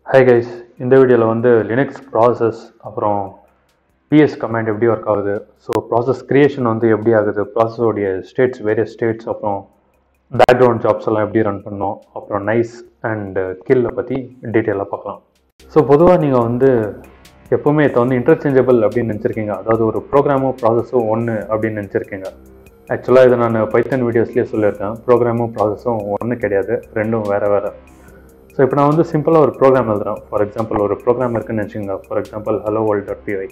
hi guys இந்த வீடியோவில் வந்து லினக்ஸ் ப்ராசஸ் அப்புறம் பிஎஸ் கமாண்ட் எப்படி ஒர்க் ஆகுது ஸோ ப்ராசஸ் கிரியேஷன் வந்து எப்படி ஆகுது ப்ராசஸோடைய ஸ்டேட்ஸ் வேரியஸ் ஸ்டேட்ஸ் அப்புறம் பேக்ரவுண்ட் ஜாப்ஸ் எல்லாம் எப்படி ரன் பண்ணோம் அப்புறம் நைஸ் அண்ட் கில்லை பற்றி டீட்டெயிலாக பார்க்கலாம் ஸோ பொதுவாக நீங்கள் வந்து எப்போவுமே இதை வந்து இன்டர்சேஞ்சபிள் அப்படின்னு நினச்சிருக்கீங்க அதாவது ஒரு ப்ரோக்ராமும் ப்ராசஸும் ஒன்று அப்படின்னு நினச்சிருக்கீங்க ஆக்சுவலாக இதை நான் பைத்தன் வீடியோஸ்லேயே சொல்லியிருக்கேன் ப்ரோக்ராமும் ப்ராசஸும் ஒன்று கிடையாது ரெண்டும் வேறு வேறு ஸோ இப்போ நான் வந்து சிம்பிளாக ஒரு ப்ரோக்ராம் எழுதுறேன் ஃபார் எக்ஸாம்பிள் ஒரு ப்ரோக்ராம் இருக்குன்னு வச்சுக்கோங்க for example hello world dot PY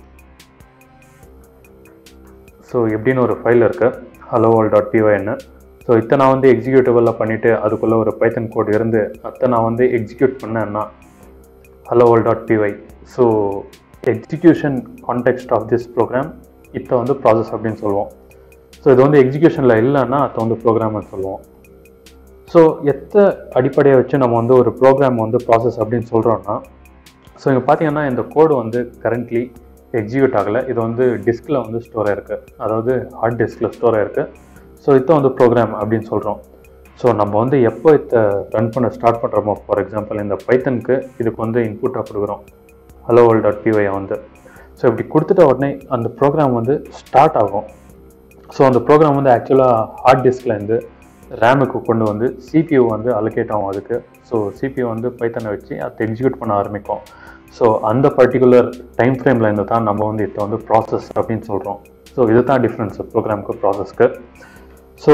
so எப்படின்னு ஒரு ஃபைல் இருக்கு ஹலோ வேர்ல்ட் டாட் பிஒய்னு ஸோ இதை நான் வந்து எக்ஸிக்யூட்டிவெல்லாம் பண்ணிவிட்டு அதுக்குள்ளே ஒரு பைத்தன் கோட் இருந்து அதை நான் வந்து எக்ஸிக்யூட் பண்ணேன்னா hello world dot PY so execution context of this program இதை வந்து ப்ராசஸ் அப்படின்னு சொல்லுவோம் ஸோ இது வந்து எக்ஸிக்யூஷனில் இல்லைன்னா அதை வந்து ப்ரோக்ராம்னு சொல்லுவோம் ஸோ எத்த அடிப்படையை வச்சு நம்ம வந்து ஒரு ப்ரோக்ராம் வந்து ப்ராசஸ் அப்படின்னு சொல்கிறோன்னா ஸோ இங்கே பார்த்தீங்கன்னா இந்த கோடு வந்து கரண்ட்லி எக்ஸிக்யூட் ஆகலை இது வந்து டிஸ்கில் வந்து ஸ்டோர் ஆயிருக்கு அதாவது ஹார்ட் டிஸ்கில் ஸ்டோர் ஆயிருக்கு ஸோ இதை வந்து ப்ரோக்ராம் அப்படின்னு சொல்கிறோம் ஸோ நம்ம வந்து எப்போ இதை ரன் பண்ண ஸ்டார்ட் பண்ணுறோமோ ஃபார் எக்ஸாம்பிள் இந்த பைத்தனுக்கு இதுக்கு வந்து இன்புட்டாக கொடுக்குறோம் ஹலோ வேர்ல்ட் டாட் பிஒயை வந்து ஸோ இப்படி கொடுத்துட்ட உடனே அந்த ப்ரோக்ராம் வந்து ஸ்டார்ட் ஆகும் ஸோ அந்த ப்ரோக்ராம் வந்து ஆக்சுவலாக ஹார்ட் டிஸ்க்லேருந்து ரேமுக்கு கொண்டு வந்து சிபியூ வந்து அலோகேட் ஆகும் அதுக்கு ஸோ சிபியூ வந்து பைத்தனை வச்சு அதை எக்ஸிக்யூட் பண்ண ஆரம்பிக்கும் ஸோ அந்த பர்டிகுலர் டைம் ஃப்ரேமில் இருந்து தான் நம்ம வந்து இதை வந்து ப்ராசஸ் அப்படின்னு சொல்கிறோம் ஸோ இது தான் டிஃப்ரென்ஸ் ப்ரோக்ராமுக்கு ப்ராசஸ்க்கு ஸோ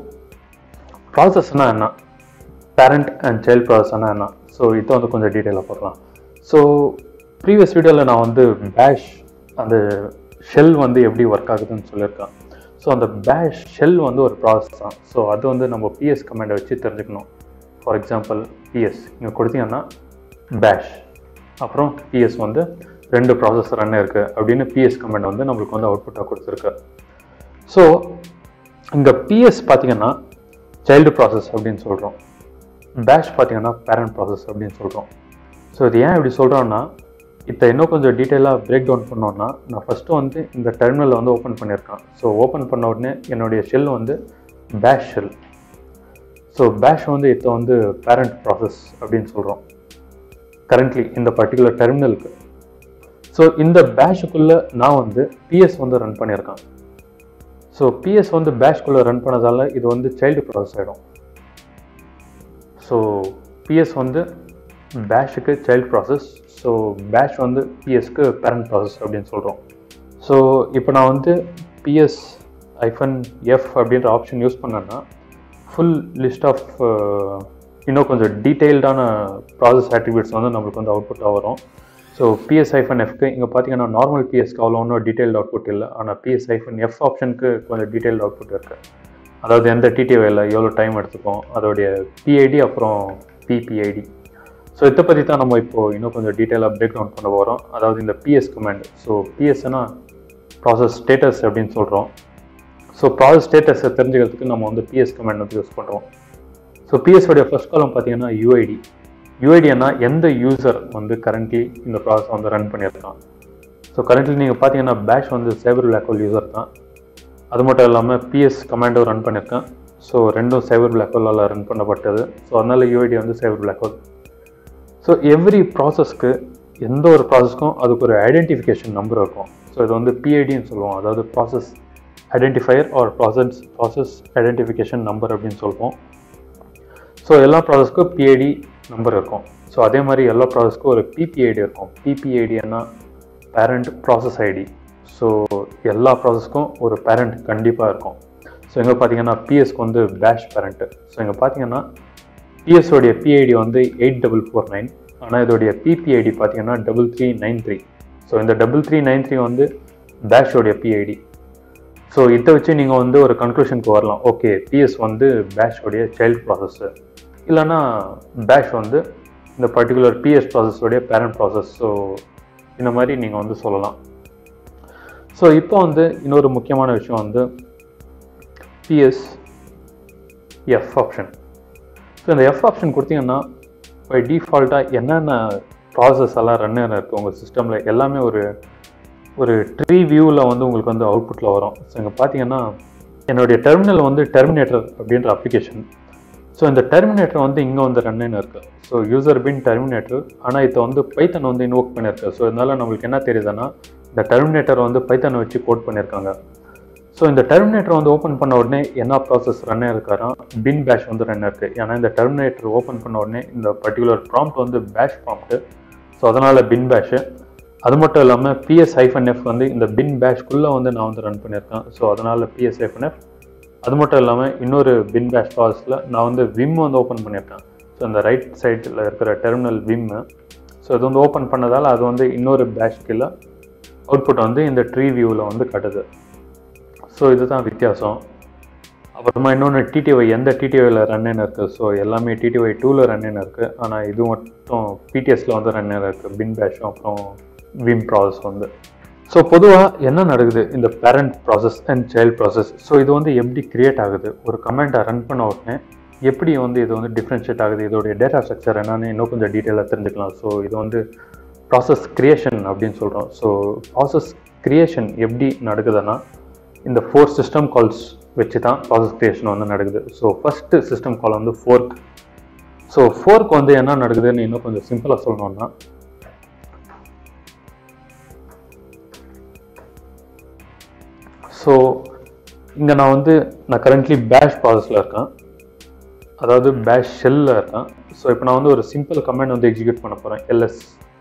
ப்ராசஸ்னால் என்ன பேரண்ட் அண்ட் சைல்ட் ப்ராசஸ்னால் என்ன ஸோ இதை வந்து கொஞ்சம் டீட்டெயிலாக பார்க்கலாம் ஸோ ப்ரீவியஸ் வீடியோவில் நான் வந்து பேஷ் அந்த ஷெல் வந்து எப்படி ஒர்க் ஆகுதுன்னு சொல்லியிருக்கேன் ஸோ அந்த பேஷ் ஷெல் வந்து ஒரு ப்ராசஸ் தான் ஸோ அது வந்து நம்ம பிஎஸ் கமெண்டை வச்சு தெரிஞ்சுக்கணும் ஃபார் எக்ஸாம்பிள் பிஎஸ் இங்கே கொடுத்தீங்கன்னா பேஷ் அப்புறம் பிஎஸ் வந்து ரெண்டு ப்ராசஸ் ரன் இருக்குது அப்படின்னு பிஎஸ் கமெண்ட் வந்து நம்மளுக்கு வந்து அவுட்புட்டாக கொடுத்துருக்கு ஸோ இங்கே பிஎஸ் பார்த்தீங்கன்னா சைல்டு ப்ராசஸ் அப்படின்னு சொல்கிறோம் பேஷ் பார்த்தீங்கன்னா பேரண்ட் ப்ராசஸ் அப்படின்னு சொல்கிறோம் ஸோ இது ஏன் இப்படி சொல்கிறோன்னா இதை இன்னும் கொஞ்சம் டீட்டெயிலாக பிரேக் டவுன் பண்ணோன்னா நான் ஃபஸ்ட்டு வந்து இந்த டெர்மினலில் வந்து ஓப்பன் பண்ணியிருக்கேன் ஸோ ஓப்பன் பண்ண உடனே என்னுடைய ஷெல் வந்து பேஷ் ஷெல் ஸோ பேஷ் வந்து இதை வந்து பேரண்ட் ப்ராசஸ் அப்படின்னு சொல்கிறோம் கரண்ட்லி இந்த பர்டிகுலர் டெர்மினலுக்கு ஸோ இந்த பேஷுக்குள்ளே நான் வந்து பிஎஸ் வந்து ரன் பண்ணியிருக்கேன் ஸோ பிஎஸ் வந்து பேஷ்குள்ளே ரன் பண்ணதால இது வந்து சைல்டு ப்ராசஸ் ஆகிடும் ஸோ பிஎஸ் வந்து பேஷுக்கு சைல்டு ப்ராசஸ் ஸோ பேஷ் வந்து பிஎஸ்க்கு பேரண்ட் ப்ராசஸ் அப்படின்னு சொல்கிறோம் ஸோ இப்போ நான் வந்து பிஎஸ் ஐஃபன் எஃப் அப்படின்ற ஆப்ஷன் யூஸ் பண்ணேன்னா ஃபுல் லிஸ்ட் ஆஃப் இன்னும் கொஞ்சம் டீட்டெயில்டான ப்ராசஸ் ஆட்ரிபியூட்ஸ் வந்து நம்மளுக்கு வந்து அவுட்புட்டாக வரும் ஸோ பிஎஸ் ஐஃபன் எஃப்க்கு இங்கே பார்த்தீங்கன்னா நார்மல் பிஎஸ்க்கு அவ்வளோ ஒன்றும் டீட்டெயில்டு அவுட்புட் இல்லை ஆனால் பிஎஸ் ஐஃபன் எஃப் ஆப்ஷனுக்கு கொஞ்சம் டீட்டெயில்டு அவுட்புட் இருக்குது அதாவது எந்த டிடிஓவில் எவ்வளோ டைம் எடுத்துக்கும் அதோடைய பிஐடி அப்புறம் பிபிஐடி ஸோ இதை பற்றி தான் நம்ம இப்போது இன்னும் கொஞ்சம் டீட்டெயிலாக பிரேக் டவுன் பண்ண போகிறோம் அதாவது இந்த பிஎஸ் கமாண்ட் ஸோ பிஎஸ்னா ப்ராசஸ் ஸ்டேட்டஸ் அப்படின்னு சொல்கிறோம் ஸோ ப்ராசஸ் ஸ்டேட்டஸை தெரிஞ்சுக்கிறதுக்கு நம்ம வந்து பிஎஸ் கமாண்ட் வந்து யூஸ் பண்ணுறோம் ஸோ பிஎஸ்ஸோடைய ஃபர்ஸ்ட் காலம் பார்த்தீங்கன்னா யூஐடி யூஐடினா எந்த யூசர் வந்து கரண்ட்லி இந்த ப்ராசஸ் வந்து ரன் பண்ணியிருக்கான் ஸோ கரண்ட்லி நீங்கள் பார்த்தீங்கன்னா பேஷ் வந்து சைபர் பிளாக் ஹோல் யூசர் தான் அது மட்டும் இல்லாமல் பிஎஸ் கமாண்டும் ரன் பண்ணியிருக்கேன் ஸோ ரெண்டும் சைபர் பிளாக் ஹோலால் ரன் பண்ணப்பட்டது ஸோ அதனால் யூஐடி வந்து சைபர் பிளாக் ஹோல் ஸோ எவ்ரி ப்ராசஸ்க்கு எந்த ஒரு ப்ராசஸ்க்கும் அதுக்கு ஒரு ஐடென்டிஃபிகேஷன் நம்பர் இருக்கும் ஸோ இது வந்து பிஐடின்னு சொல்லுவோம் அதாவது process identifier or process process identification number அப்படின்னு சொல்லுவோம் ஸோ எல்லா ப்ராசஸ்க்கும் பிஐடி நம்பர் இருக்கும் ஸோ அதே மாதிரி எல்லா ப்ராசஸ்க்கும் ஒரு பிபிஐடி இருக்கும் பிபிஐடின்னா பேரண்ட் ப்ராசஸ் ஐடி ஸோ எல்லா ப்ராசஸ்க்கும் ஒரு பேரண்ட் கண்டிப்பாக இருக்கும் ஸோ இங்கே பார்த்தீங்கன்னா பிஎஸ்க்கு வந்து பேஷ் பேரண்ட்டு ஸோ இங்கே பார்த்தீங்கன்னா பிஎஸ்ஸோடைய பிஐடி வந்து எயிட் டபுள் ஃபோர் நைன் ஆனால் இதோடைய பிபிஐடி பார்த்தீங்கன்னா double three nine three so இந்த டபுள் த்ரீ நைன் த்ரீ வந்து பேஷோடைய பிஐடி ஸோ இதை வச்சு நீங்கள் வந்து ஒரு கன்க்ளூஷனுக்கு வரலாம் ஓகே பிஎஸ் வந்து பேஷோடைய சைல்ட் ப்ராசஸ்ஸு இல்லைன்னா பேஷ் வந்து இந்த பர்டிகுலர் பிஎஸ் ப்ராசஸோடைய பேரண்ட் ப்ராசஸ் ஸோ இந்த மாதிரி நீங்கள் வந்து சொல்லலாம் ஸோ இப்போ வந்து இன்னொரு முக்கியமான விஷயம் வந்து பிஎஸ் எஃப் ஆப்ஷன் ஸோ இந்த எஃப் ஆப்ஷன் கொடுத்தீங்கன்னா பை டிஃபால்ட்டாக என்னென்ன ப்ராசஸ் எல்லாம் ரன் இருக்குது உங்கள் சிஸ்டமில் எல்லாமே ஒரு ஒரு ட்ரீ வியூவில் வந்து உங்களுக்கு வந்து அவுட்புட்டில் வரும் ஸோ இங்கே பார்த்தீங்கன்னா என்னுடைய டெர்மினல் வந்து டெர்மினேட்டர் அப்படின்ற அப்ளிகேஷன் ஸோ இந்த டெர்மினேட்டர் வந்து இங்கே வந்து ரன்னு இருக்கு ஸோ யூசர் பின் டெர்மினேட்டர் ஆனால் இதை வந்து பைத்தன் வந்து இன்வோக் பண்ணியிருக்கு ஸோ இதனால நம்மளுக்கு என்ன தெரியுதுன்னா இந்த டெர்மினேட்டர் வந்து பைத்தனை வச்சு கோட் பண்ணியிருக்காங்க ஸோ இந்த டெர்மினேட்டர் வந்து ஓப்பன் பண்ண உடனே என்ன ப்ராசஸ் ரன் இருக்காரா பின் பேஷ் வந்து ரன் இருக்கு ஏன்னா இந்த டெர்மினேட்டர் ஓப்பன் பண்ண உடனே இந்த பர்டிகுலர் ப்ராம்ப்ட் வந்து பேஷ் ப்ராம்ப்ட் ஸோ அதனால பின் பேஷ் அது மட்டும் இல்லாமல் பிஎஸ் ஹைஃபன் எஃப் வந்து இந்த பின் பேஷ்குள்ளே வந்து நான் வந்து ரன் பண்ணியிருக்கேன் ஸோ அதனால பிஎஸ் ஹைஃபன் எஃப் அது மட்டும் இல்லாமல் இன்னொரு பின் பேஷ் ப்ராசஸில் நான் வந்து விம் வந்து ஓப்பன் பண்ணியிருக்கேன் ஸோ இந்த ரைட் சைடில் இருக்கிற டெர்மினல் விம்மு ஸோ இது வந்து ஓப்பன் பண்ணதால் அது வந்து இன்னொரு பேஷ் கீழே அவுட்புட் வந்து இந்த ட்ரீ வியூவில் வந்து காட்டுது ஸோ இதுதான் வித்தியாசம் அப்புறமா இன்னொன்று டிடிஒய் எந்த டிடிஒயில் ரன்னு இருக்குது ஸோ எல்லாமே டிடிஒய் டூவில் ரன்னு இருக்குது ஆனால் இது மட்டும் பிடிஎஸில் வந்து ரன் இருக்குது பின் பேஷும் அப்புறம் விம் ப்ராசஸ் வந்து ஸோ பொதுவாக என்ன நடக்குது இந்த parent process and child process so இது வந்து எப்படி கிரியேட் ஆகுது ஒரு கமெண்ட்டை ரன் பண்ண உடனே எப்படி வந்து இது வந்து டிஃப்ரென்ஷியேட் ஆகுது இதோடைய டேட்டா ஸ்ட்ரக்சர் என்னன்னு இன்னும் கொஞ்சம் டீட்டெயிலாக தெரிஞ்சுக்கலாம் ஸோ இது வந்து ப்ராசஸ் கிரியேஷன் அப்படின்னு சொல்கிறோம் ஸோ ப்ராசஸ் கிரியேஷன் எப்படி நடக்குதுன்னா இந்த ஃபோர் சிஸ்டம் கால்ஸ் வச்சு தான் ப்ராசஸ் கிரியேஷன் வந்து நடக்குது ஸோ ஃபஸ்ட்டு சிஸ்டம் கால் வந்து ஃபோர்க் ஸோ ஃபோர்க் வந்து என்ன நடக்குதுன்னு இன்னும் கொஞ்சம் சிம்பிளாக சொல்லணும்னா ஸோ இங்கே நான் வந்து நான் கரண்ட்லி பேஷ் ப்ராசஸில் இருக்கேன் அதாவது பேஷ் ஷெல்லில் இருக்கேன் ஸோ இப்போ நான் வந்து ஒரு சிம்பிள் கமெண்ட் வந்து எக்ஸிக்யூட் பண்ண போகிறேன் எல்எஸ்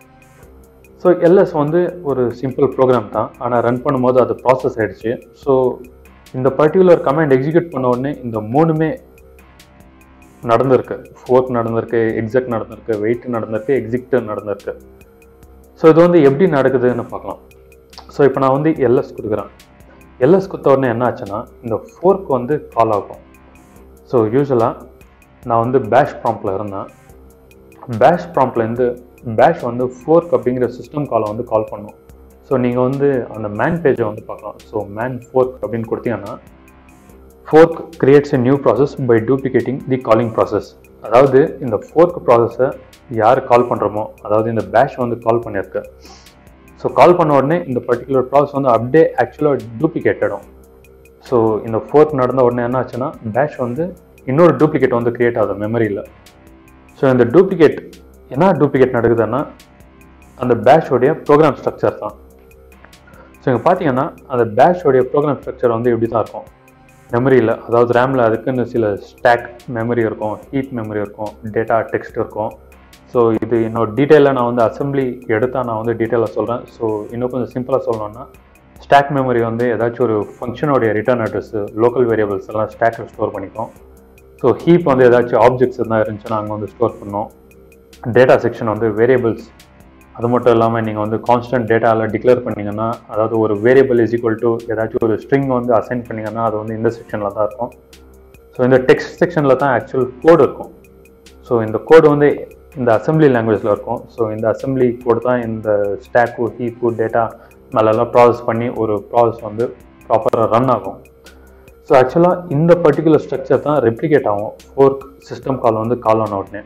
ஸோ எல்எஸ் வந்து ஒரு சிம்பிள் ப்ரோக்ராம் தான் ஆனால் ரன் பண்ணும்போது அது ப்ராசஸ் ஆயிடுச்சு ஸோ இந்த பர்டிகுலர் கமெண்ட் எக்ஸிக்யூட் பண்ண உடனே இந்த மூணுமே நடந்திருக்கு ஃபோர்க் நடந்திருக்கு எக்ஸெக்ட் நடந்திருக்கு வெயிட் நடந்திருக்கு எக்ஸிக்ட் நடந்திருக்கு ஸோ இது வந்து எப்படி நடக்குதுன்னு பார்க்கலாம் ஸோ இப்போ நான் வந்து எல்எஸ் கொடுக்குறேன் எல்எஸ் கொடுத்த உடனே என்ன ஆச்சுன்னா இந்த ஃபோர்க் வந்து கால் ஆகும் ஸோ யூஸ்வலாக நான் வந்து பேஷ் ப்ராம்ப்டில் இருந்தேன் பேஷ் ப்ராம்ப்ட்லேருந்து பேஷ் வந்து ஃபோர்க் அப்படிங்கிற சிஸ்டம் காலை வந்து கால் பண்ணும் ஸோ நீங்கள் வந்து அந்த மேன் பேஜை வந்து பார்க்கலாம் ஸோ மேன் ஃபோர்க் அப்படின்னு கொடுத்தீங்கன்னா fork creates a new process by duplicating the calling process அதாவது இந்த ஃபோர்க் ப்ராசஸை யார் கால் பண்ணுறோமோ அதாவது இந்த பேஷ் வந்து கால் பண்ணியிருக்கு ஸோ கால் பண்ண உடனே இந்த பர்டிகுலர் ப்ராசஸ் வந்து அப்படியே ஆக்சுவலாக டூப்ளிகேட் ஆகிடும் ஸோ இந்த ஃபோர்க் நடந்த உடனே என்ன ஆச்சுன்னா பேஷ் வந்து இன்னொரு டூப்ளிகேட் வந்து கிரியேட் ஆகுது மெமரியில் ஸோ இந்த டூப்ளிகேட் என்ன டூப்ளிகேட் நடக்குதுன்னா அந்த பேஷோடைய ப்ரோக்ராம் ஸ்ட்ரக்சர் தான் ஸோ இங்கே பார்த்தீங்கன்னா அந்த பேஷோடைய ப்ரோக்ராம் ஸ்ட்ரக்சர் வந்து இப்படி தான் இருக்கும் மெமரியில் அதாவது ரேமில் அதுக்குன்னு சில ஸ்டாக் மெமரி இருக்கும் ஹீப் மெமரி இருக்கும் டேட்டா டெக்ஸ்ட் இருக்கும் ஸோ இது இன்னொரு டீட்டெயிலாக நான் வந்து அசம்பிளி எடுத்தால் நான் வந்து டீட்டெயிலாக சொல்கிறேன் ஸோ இன்னும் கொஞ்சம் சிம்பிளாக சொல்லணும்னா ஸ்டாக் மெமரி வந்து ஏதாச்சும் ஒரு ஃபங்க்ஷனோடைய ரிட்டர்ன் அட்ரஸ் லோக்கல் வேரியபிள்ஸ் எல்லாம் ஸ்டாக்கில் ஸ்டோர் பண்ணிக்கும் ஸோ ஹீப் வந்து ஏதாச்சும் ஆப்ஜெக்ட்ஸ் இருந்தால் இருந்துச்சுன்னா அங்கே வந்து ஸ்டோர் பண்ணோம் டேட்டா செக்ஷன் வந்து வேரியபிள்ஸ் அது மட்டும் இல்லாமல் நீங்கள் வந்து கான்ஸ்டன்ட் டேட்டாவில் டிக்ளேர் பண்ணீங்கன்னா அதாவது ஒரு வேரியபிள் இஸ் ஈக்குவல் டு ஏதாச்சும் ஒரு ஸ்ட்ரிங் வந்து அசைன் பண்ணீங்கன்னா அது வந்து இந்த செக்ஷனில் தான் இருக்கும் ஸோ இந்த டெக்ஸ்ட் செக்ஷனில் தான் ஆக்சுவல் கோடு இருக்கும் ஸோ இந்த கோடு வந்து இந்த அசம்பிளி லாங்குவேஜில் இருக்கும் ஸோ இந்த அசம்பிளி கோடு தான் இந்த ஸ்டாக்கு ஹீப்பு டேட்டா மேலெல்லாம் ப்ராசஸ் பண்ணி ஒரு ப்ராசஸ் வந்து ப்ராப்பராக ரன் ஆகும் ஸோ ஆக்சுவலாக இந்த பர்டிகுலர் ஸ்ட்ரக்சர் தான் ரெப்ளிகேட் ஆகும் ஃபோர்க் சிஸ்டம் கால் வந்து கால் ஆன உடனே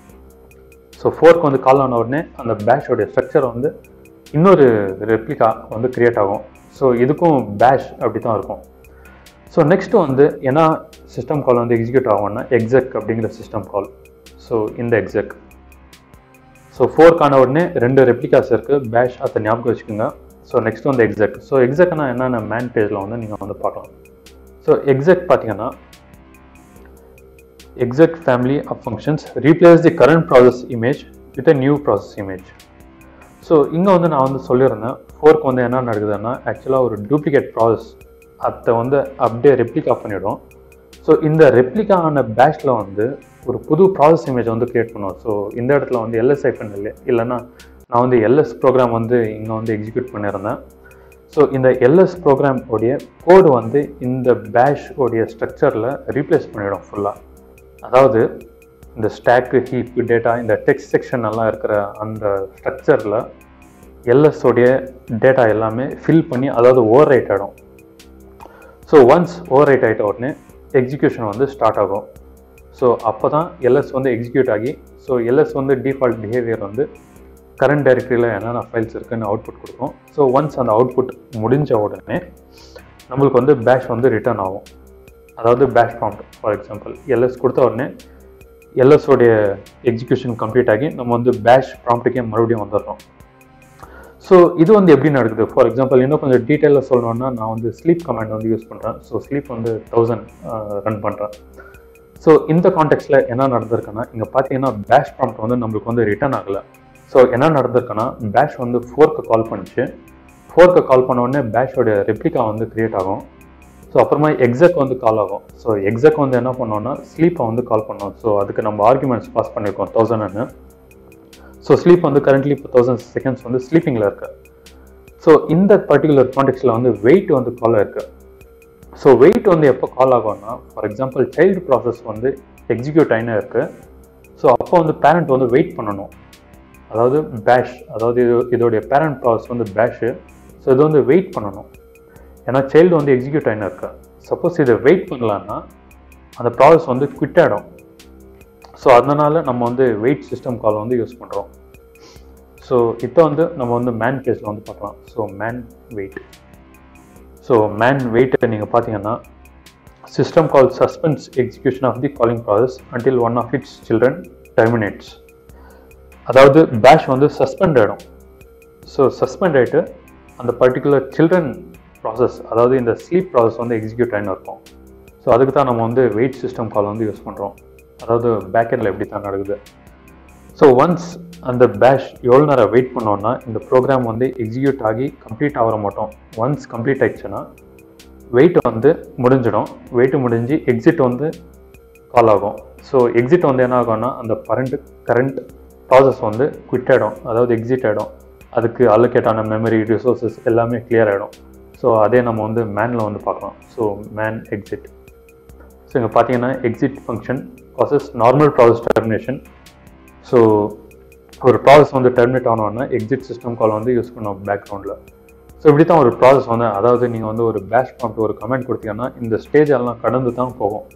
ஸோ ஃபோர்க் வந்து கால் ஆன உடனே அந்த பேஷோடைய ஸ்ட்ரக்சர் வந்து இன்னொரு ரெப்ளிகா வந்து கிரியேட் ஆகும் ஸோ இதுக்கும் பேஷ் அப்படி தான் இருக்கும் ஸோ நெக்ஸ்ட்டு வந்து என்ன சிஸ்டம் கால் வந்து எக்ஸிக்யூட் ஆகும்னா எக்ஸெக் அப்படிங்கிற சிஸ்டம் கால் ஸோ இந்த எக்ஸெக் ஸோ ஃபோர்க் ஆன உடனே ரெண்டு ரெப்ளிகாஸ் இருக்குது பேஷ் அதை ஞாபகம் வச்சுக்கோங்க ஸோ நெக்ஸ்ட் வந்து எக்ஸெக் ஸோ எக்ஸெக்னா என்னென்ன மேன் பேஜில் வந்து நீங்கள் வந்து பார்க்கலாம் ஸோ எக்ஸெக் பார்த்தீங்கன்னா exec family of functions replace the current process image with a new process image so இங்கே வந்து நான் வந்து சொல்லியிருந்தேன் ஃபோர்க் வந்து என்ன நடக்குதுன்னா ஆக்சுவலாக ஒரு டூப்ளிகேட் ப்ராசஸ் அதை வந்து அப்படியே ரெப்ளிகா பண்ணிவிடும் ஸோ இந்த ரெப்ளிகா ஆன பேஷில் வந்து ஒரு புது ப்ராசஸ் இமேஜ் வந்து கிரியேட் பண்ணுவோம் ஸோ இந்த இடத்துல வந்து எல்எஸ் ஐஃபன் இல்லை இல்லைன்னா நான் வந்து எல்எஸ் ப்ரோக்ராம் வந்து இங்கே வந்து எக்ஸிக்யூட் பண்ணியிருந்தேன் ஸோ இந்த எல்எஸ் ப்ரோக்ராம் உடைய கோடு வந்து இந்த பேஷ் உடைய ஸ்ட்ரக்சரில் ரீப்ளேஸ் பண்ணிவிடும் ஃபுல்லாக அதாவது இந்த ஸ்டாக்கு ஹீப் டேட்டா இந்த டெக்ஸ்ட் செக்ஷன் எல்லாம் இருக்கிற அந்த ஸ்ட்ரக்சரில் எல்எஸ் உடைய டேட்டா எல்லாமே ஃபில் பண்ணி அதாவது ஓவர் ரைட் ஆகிடும் ஸோ ஒன்ஸ் ஓவர் ரைட் ஆகிட்ட உடனே எக்ஸிக்யூஷன் வந்து ஸ்டார்ட் ஆகும் ஸோ அப்போ தான் எல்எஸ் வந்து எக்ஸிக்யூட் ஆகி ஸோ எல்எஸ் வந்து டிஃபால்ட் பிஹேவியர் வந்து கரண்ட் டைரக்டரியில் என்னென்ன ஃபைல்ஸ் இருக்குன்னு அவுட்புட் கொடுக்கும் ஸோ ஒன்ஸ் அந்த அவுட்புட் முடிஞ்ச உடனே நம்மளுக்கு வந்து பேஷ் வந்து ரிட்டர்ன் ஆகும் அதாவது பேஷ் ப்ராம்ப்ட் ஃபார் எக்ஸாம்பிள் எல்எஸ் கொடுத்த உடனே எல்எஸோடைய எக்ஸிக்யூஷன் கம்ப்ளீட் ஆகி நம்ம வந்து பேஷ் ப்ராம்ப்ட்டுக்கே மறுபடியும் வந்துடுறோம் ஸோ இது வந்து எப்படி நடக்குது ஃபார் எக்ஸாம்பிள் இன்னும் கொஞ்சம் டீட்டெயிலாக சொல்லணும்னா நான் வந்து ஸ்லீப் கமாண்ட் வந்து யூஸ் பண்ணுறேன் ஸோ ஸ்லீப் வந்து தௌசண்ட் ரன் பண்ணுறேன் ஸோ இந்த கான்டெக்ட்ல என்ன நடந்திருக்குன்னா இங்கே பார்த்தீங்கன்னா பேஷ் ப்ராம்ப்ட் வந்து நம்மளுக்கு வந்து ரிட்டர்ன் ஆகலை ஸோ என்ன நடந்திருக்குன்னா பேஷ் வந்து ஃபோர்க்கு கால் பண்ணிச்சு ஃபோர்க்கு கால் பண்ண உடனே பேஷோட ரெப்ளிகா வந்து கிரியேட் ஆகும் ஸோ அப்புறமா எக்ஸாக் வந்து கால் ஆகும் ஸோ எக்ஸாக் வந்து என்ன பண்ணோம்னா ஸ்லீப்பை வந்து கால் பண்ணோம் ஸோ அதுக்கு நம்ம ஆர்குமெண்ட்ஸ் பாஸ் பண்ணியிருக்கோம் தௌசண்ட்னு ஸோ ஸ்லீப் வந்து கரண்ட்லி இப்போ தௌசண்ட் செகண்ட்ஸ் வந்து ஸ்லீப்பிங்கில் இருக்கு ஸோ இந்த பர்டிகுலர் கான்டெக்ட்ஸில் வந்து வெயிட் வந்து கால் இருக்கு ஸோ வெயிட் வந்து எப்போ கால் ஆகும்னா ஃபார் எக்ஸாம்பிள் சைல்டு ப்ராசஸ் வந்து எக்ஸிக்யூட் ஆயினே இருக்கு ஸோ அப்போ வந்து பேரண்ட் வந்து வெயிட் பண்ணணும் அதாவது பேஷ் அதாவது இது இதோடைய பேரண்ட் ப்ராசஸ் வந்து பேஷு ஸோ இது வந்து வெயிட் பண்ணணும் ஏன்னா சைல்டு வந்து எக்ஸிக்யூட் ஆயினே இருக்கு சப்போஸ் இதை வெயிட் பண்ணலான்னா அந்த ப்ராசஸ் வந்து குவிட் ஆகிடும் ஸோ அதனால நம்ம வந்து வெயிட் சிஸ்டம் கால் வந்து யூஸ் பண்ணுறோம் ஸோ இப்போ வந்து நம்ம வந்து மேன் கேஸில் வந்து பார்க்கலாம் so man wait so man வெயிட்டை நீங்கள் பார்த்தீங்கன்னா system call suspends execution of the calling process until one of its children terminates அதாவது பேஷ் வந்து சஸ்பெண்ட் ஆகிடும் ஸோ சஸ்பெண்ட் ஆகிட்டு அந்த பர்டிகுலர் சில்ட்ரன் ப்ராசஸ் அதாவது இந்த ஸ்லீப் ப்ராசஸ் வந்து எக்ஸிக்யூட் ஆகின்னு இருக்கும் ஸோ அதுக்கு தான் நம்ம வந்து வெயிட் சிஸ்டம் கால் வந்து யூஸ் பண்ணுறோம் அதாவது பேக்கெண்டில் எப்படி தான் நடக்குது ஸோ ஒன்ஸ் அந்த பேஷ் எவ்வளோ நேரம் வெயிட் பண்ணோன்னா இந்த ப்ரோக்ராம் வந்து எக்ஸிக்யூட் ஆகி கம்ப்ளீட் ஆகிற மாட்டோம் ஒன்ஸ் கம்ப்ளீட் ஆயிடுச்சுன்னா வெயிட் வந்து முடிஞ்சிடும் வெயிட் முடிஞ்சு எக்ஸிட் வந்து கால் ஆகும் ஸோ எக்ஸிட் வந்து என்ன ஆகும்னா அந்த கரண்ட் கரண்ட் ப்ராசஸ் வந்து குவிட் ஆகிடும் அதாவது எக்ஸிட் ஆகிடும் அதுக்கு அலோகேட்டான மெமரி ரிசோர்ஸஸ் எல்லாமே கிளியர் ஆகிடும் ஸோ அதே நம்ம வந்து மேனில் வந்து பார்க்கலாம் ஸோ மேன் எக்ஸிட் ஸோ இங்கே பார்த்தீங்கன்னா exit function process normal process termination so ஒரு ப்ராசஸ் வந்து டெர்மினேட் ஆனோன்னா எக்ஸிட் சிஸ்டம் கால் வந்து யூஸ் பண்ணுவோம் பேக்ரவுண்டில் ஸோ இப்படி தான் ஒரு ப்ராசஸ் வந்து அதாவது நீங்கள் வந்து ஒரு பேஷ் ப்ராம்ப்ட் ஒரு கமெண்ட் கொடுத்தீங்கன்னா இந்த ஸ்டேஜ் எல்லாம் கடந்து தான் போகும்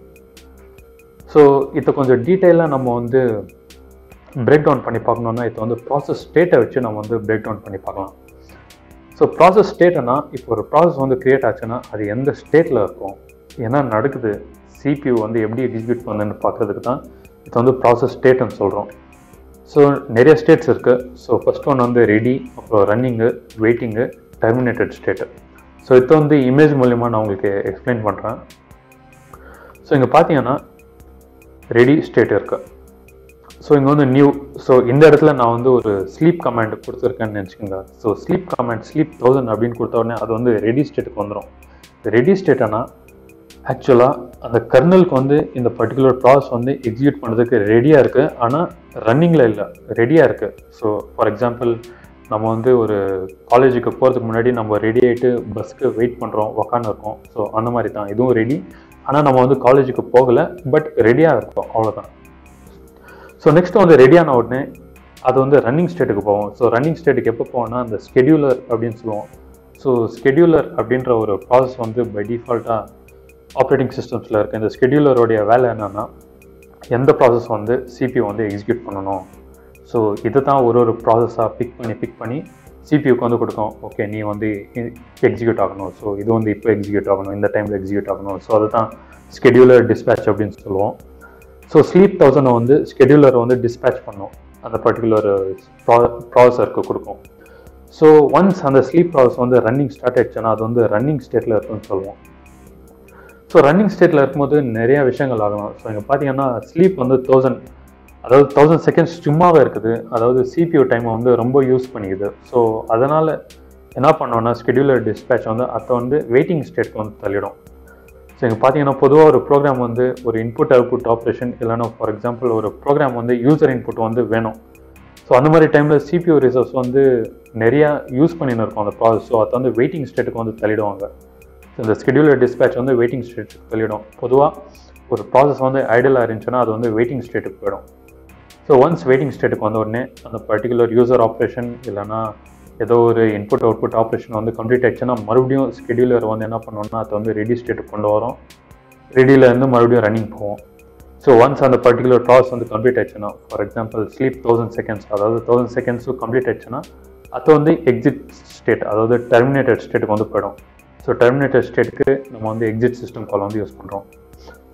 ஸோ இதை கொஞ்சம் டீட்டெயிலாக நம்ம வந்து பிரேக் டவுன் பண்ணி பார்க்கணுன்னா இப்போ வந்து ப்ராசஸ் ஸ்டேட்டை வச்சு நம்ம வந்து பிரேக் டவுன் பண்ணி பார்க்கலாம் ஸோ ப்ராசஸ் ஸ்டேட்னா இப்போ ஒரு ப்ராசஸ் வந்து கிரியேட் ஆச்சுன்னா அது எந்த ஸ்டேட்டில் இருக்கும் என்ன நடக்குது சிபியூ வந்து எப்படி எக்ஸிக்யூட் பண்ணுன்னு பார்க்கறதுக்கு தான் இது வந்து ப்ராசஸ் ஸ்டேட்னு சொல்கிறோம் ஸோ நிறைய ஸ்டேட்ஸ் இருக்குது ஸோ ஃபர்ஸ்ட் ஒன் வந்து ரெடி அப்புறம் running waiting terminated state so இப்போ வந்து இமேஜ் மூலிமா நான் உங்களுக்கு எக்ஸ்பிளைன் பண்ணுறேன் ஸோ இங்கே பார்த்தீங்கன்னா ரெடி ஸ்டேட் இருக்குது ஸோ இங்கே வந்து நியூ ஸோ இந்த இடத்துல நான் வந்து ஒரு ஸ்லீப் கமாண்ட் கொடுத்துருக்கேன்னு நினச்சிக்கோங்க so sleep command sleep thousand அப்படின்னு கொடுத்த உடனே அது வந்து ரெடி ஸ்டேட்டுக்கு வந்துடும் ரெடி ஸ்டேட்னா ஆக்சுவலாக அந்த கர்னலுக்கு வந்து இந்த பர்டிகுலர் ப்ராசஸ் வந்து எக்ஸிக்யூட் பண்ணுறதுக்கு ரெடியாக இருக்குது ஆனால் ரன்னிங்கில் இல்லை ரெடியாக இருக்குது ஸோ ஃபார் எக்ஸாம்பிள் நம்ம வந்து ஒரு காலேஜுக்கு போகிறதுக்கு முன்னாடி நம்ம ரெடி ஆகிட்டு பஸ்க்கு வெயிட் பண்ணுறோம் உக்காந்து இருக்கோம் ஸோ அந்த மாதிரி தான் இதுவும் ரெடி ஆனால் நம்ம வந்து காலேஜுக்கு போகலை பட் ரெடியாக இருக்கோம் அவ்வளோதான் ஸோ நெக்ஸ்ட் வந்து ரெடியான உடனே அது வந்து ரன்னிங் ஸ்டேட்டுக்கு போவோம் ஸோ ரன்னிங் ஸ்டேட்டுக்கு எப்போ போவோம்னா அந்த ஸ்கெடியூலர் அப்படின்னு சொல்லுவோம் ஸோ ஸ்கெடியூலர் அப்படின்ற ஒரு ப்ராசஸ் வந்து பை டிஃபால்ட்டாக ஆப்ரேட்டிங் சிஸ்டம்ஸில் இருக்க இந்த ஸ்கெடியூலருடைய வேலை என்னென்னா எந்த ப்ராசஸ் வந்து சிபியூ வந்து எக்ஸிக்யூட் பண்ணணும் ஸோ இது தான் ஒரு ஒரு ப்ராசஸாக பிக் பண்ணி பிக் பண்ணி சிபியூக்கு வந்து கொடுக்கும் ஓகே நீ வந்து எக்ஸிக்யூட் ஆகணும் ஸோ இது வந்து இப்போ எக்ஸிக்யூட் ஆகணும் இந்த டைமில் எக்ஸிக்யூட் ஆகணும் ஸோ அதுதான் ஸ்கெடியூலர் டிஸ்பேச் அப்படின்னு சொல்லுவோம் ஸோ ஸ்லீப் தௌசண்டை வந்து ஸ்கெடியூலர் வந்து டிஸ்பேச் பண்ணும் அந்த பர்டிகுலர் ப்ராசஸருக்கு கொடுக்கும் ஸோ ஒன்ஸ் அந்த ஸ்லீப் ப்ராசஸ் வந்து ரன்னிங் ஸ்டார்ட் ஆயிடுச்சுன்னா அது வந்து ரன்னிங் ஸ்டேட்டில் இருக்குன்னு சொல்லுவோம் ஸோ ரன்னிங் ஸ்டேட்டில் இருக்கும்போது நிறைய விஷயங்கள் ஆகலாம் ஸோ இங்கே பார்த்தீங்கன்னா ஸ்லீப் வந்து தௌசண்ட் அதாவது தௌசண்ட் செகண்ட்ஸ் சும்மாவே இருக்குது அதாவது சிபியூ டைமை வந்து ரொம்ப யூஸ் பண்ணிக்குது ஸோ அதனால் என்ன பண்ணோன்னா ஸ்கெடியூலர் டிஸ்பேச் வந்து அதை வந்து வெயிட்டிங் ஸ்டேட்க்கு வந்து தள்ளிடும் ஸோ இங்கே பார்த்தீங்கன்னா பொதுவாக ஒரு ப்ரோக்ராம் வந்து ஒரு இன்புட் அவுட்புட் ஆப்ரேஷன் இல்லைன்னா ஃபார் எக்ஸாம்பிள் ஒரு ப்ரோக்ராம் வந்து யூசர் இன்புட் வந்து வேணும் ஸோ அந்த மாதிரி டைமில் சிபியூ ரிசோர்ஸ் வந்து நிறையா யூஸ் பண்ணின்னு இருக்கும் அந்த ப்ராசஸ் ஸோ அதை வந்து வெயிட்டிங் ஸ்டேட்டுக்கு வந்து தள்ளிடுவாங்க இந்த ஸ்கெடியூலர் டிஸ்பேச் வந்து வெயிட்டிங் ஸ்டேட்டுக்கு தள்ளிடும் பொதுவாக ஒரு ப்ராசஸ் வந்து ஐடலாக இருந்துச்சுன்னா அது வந்து வெயிட்டிங் ஸ்டேட்டுக்கு போயிடும் ஸோ ஒன்ஸ் வெயிட்டிங் ஸ்டேட்டுக்கு வந்த உடனே அந்த பர்டிகுலர் யூசர் ஆப்ரேஷன் இல்லைனா ஏதோ ஒரு இன்புட் அவுட்புட் ஆப்ரேஷன் வந்து கம்ப்ளீட் ஆயிடுச்சுன்னா மறுபடியும் ஸ்கெடியூலர் வந்து என்ன பண்ணோம்னா அதை வந்து ரெடி ஸ்டேட்டுக்கு கொண்டு வரும் ரெடியிலேருந்து மறுபடியும் ரன்னிங் போவோம் ஸோ ஒன்ஸ் அந்த பர்டிகுலர் ப்ராசஸ் வந்து கம்ப்ளீட் ஆயிடுச்சுன்னா for example sleep thousand seconds அதாவது தௌசண்ட் செகண்ட்ஸும் கம்ப்ளீட் ஆயிடுச்சுன்னா அது வந்து எக்ஸிட் ஸ்டேட் அதாவது டெர்மினேட்டட் ஸ்டேட்டுக்கு வந்து போயிடும் ஸோ டெர்மினேட்டட் ஸ்டேட்டுக்கு நம்ம வந்து எக்ஸிட் சிஸ்டம் கால் வந்து யூஸ் பண்ணுறோம்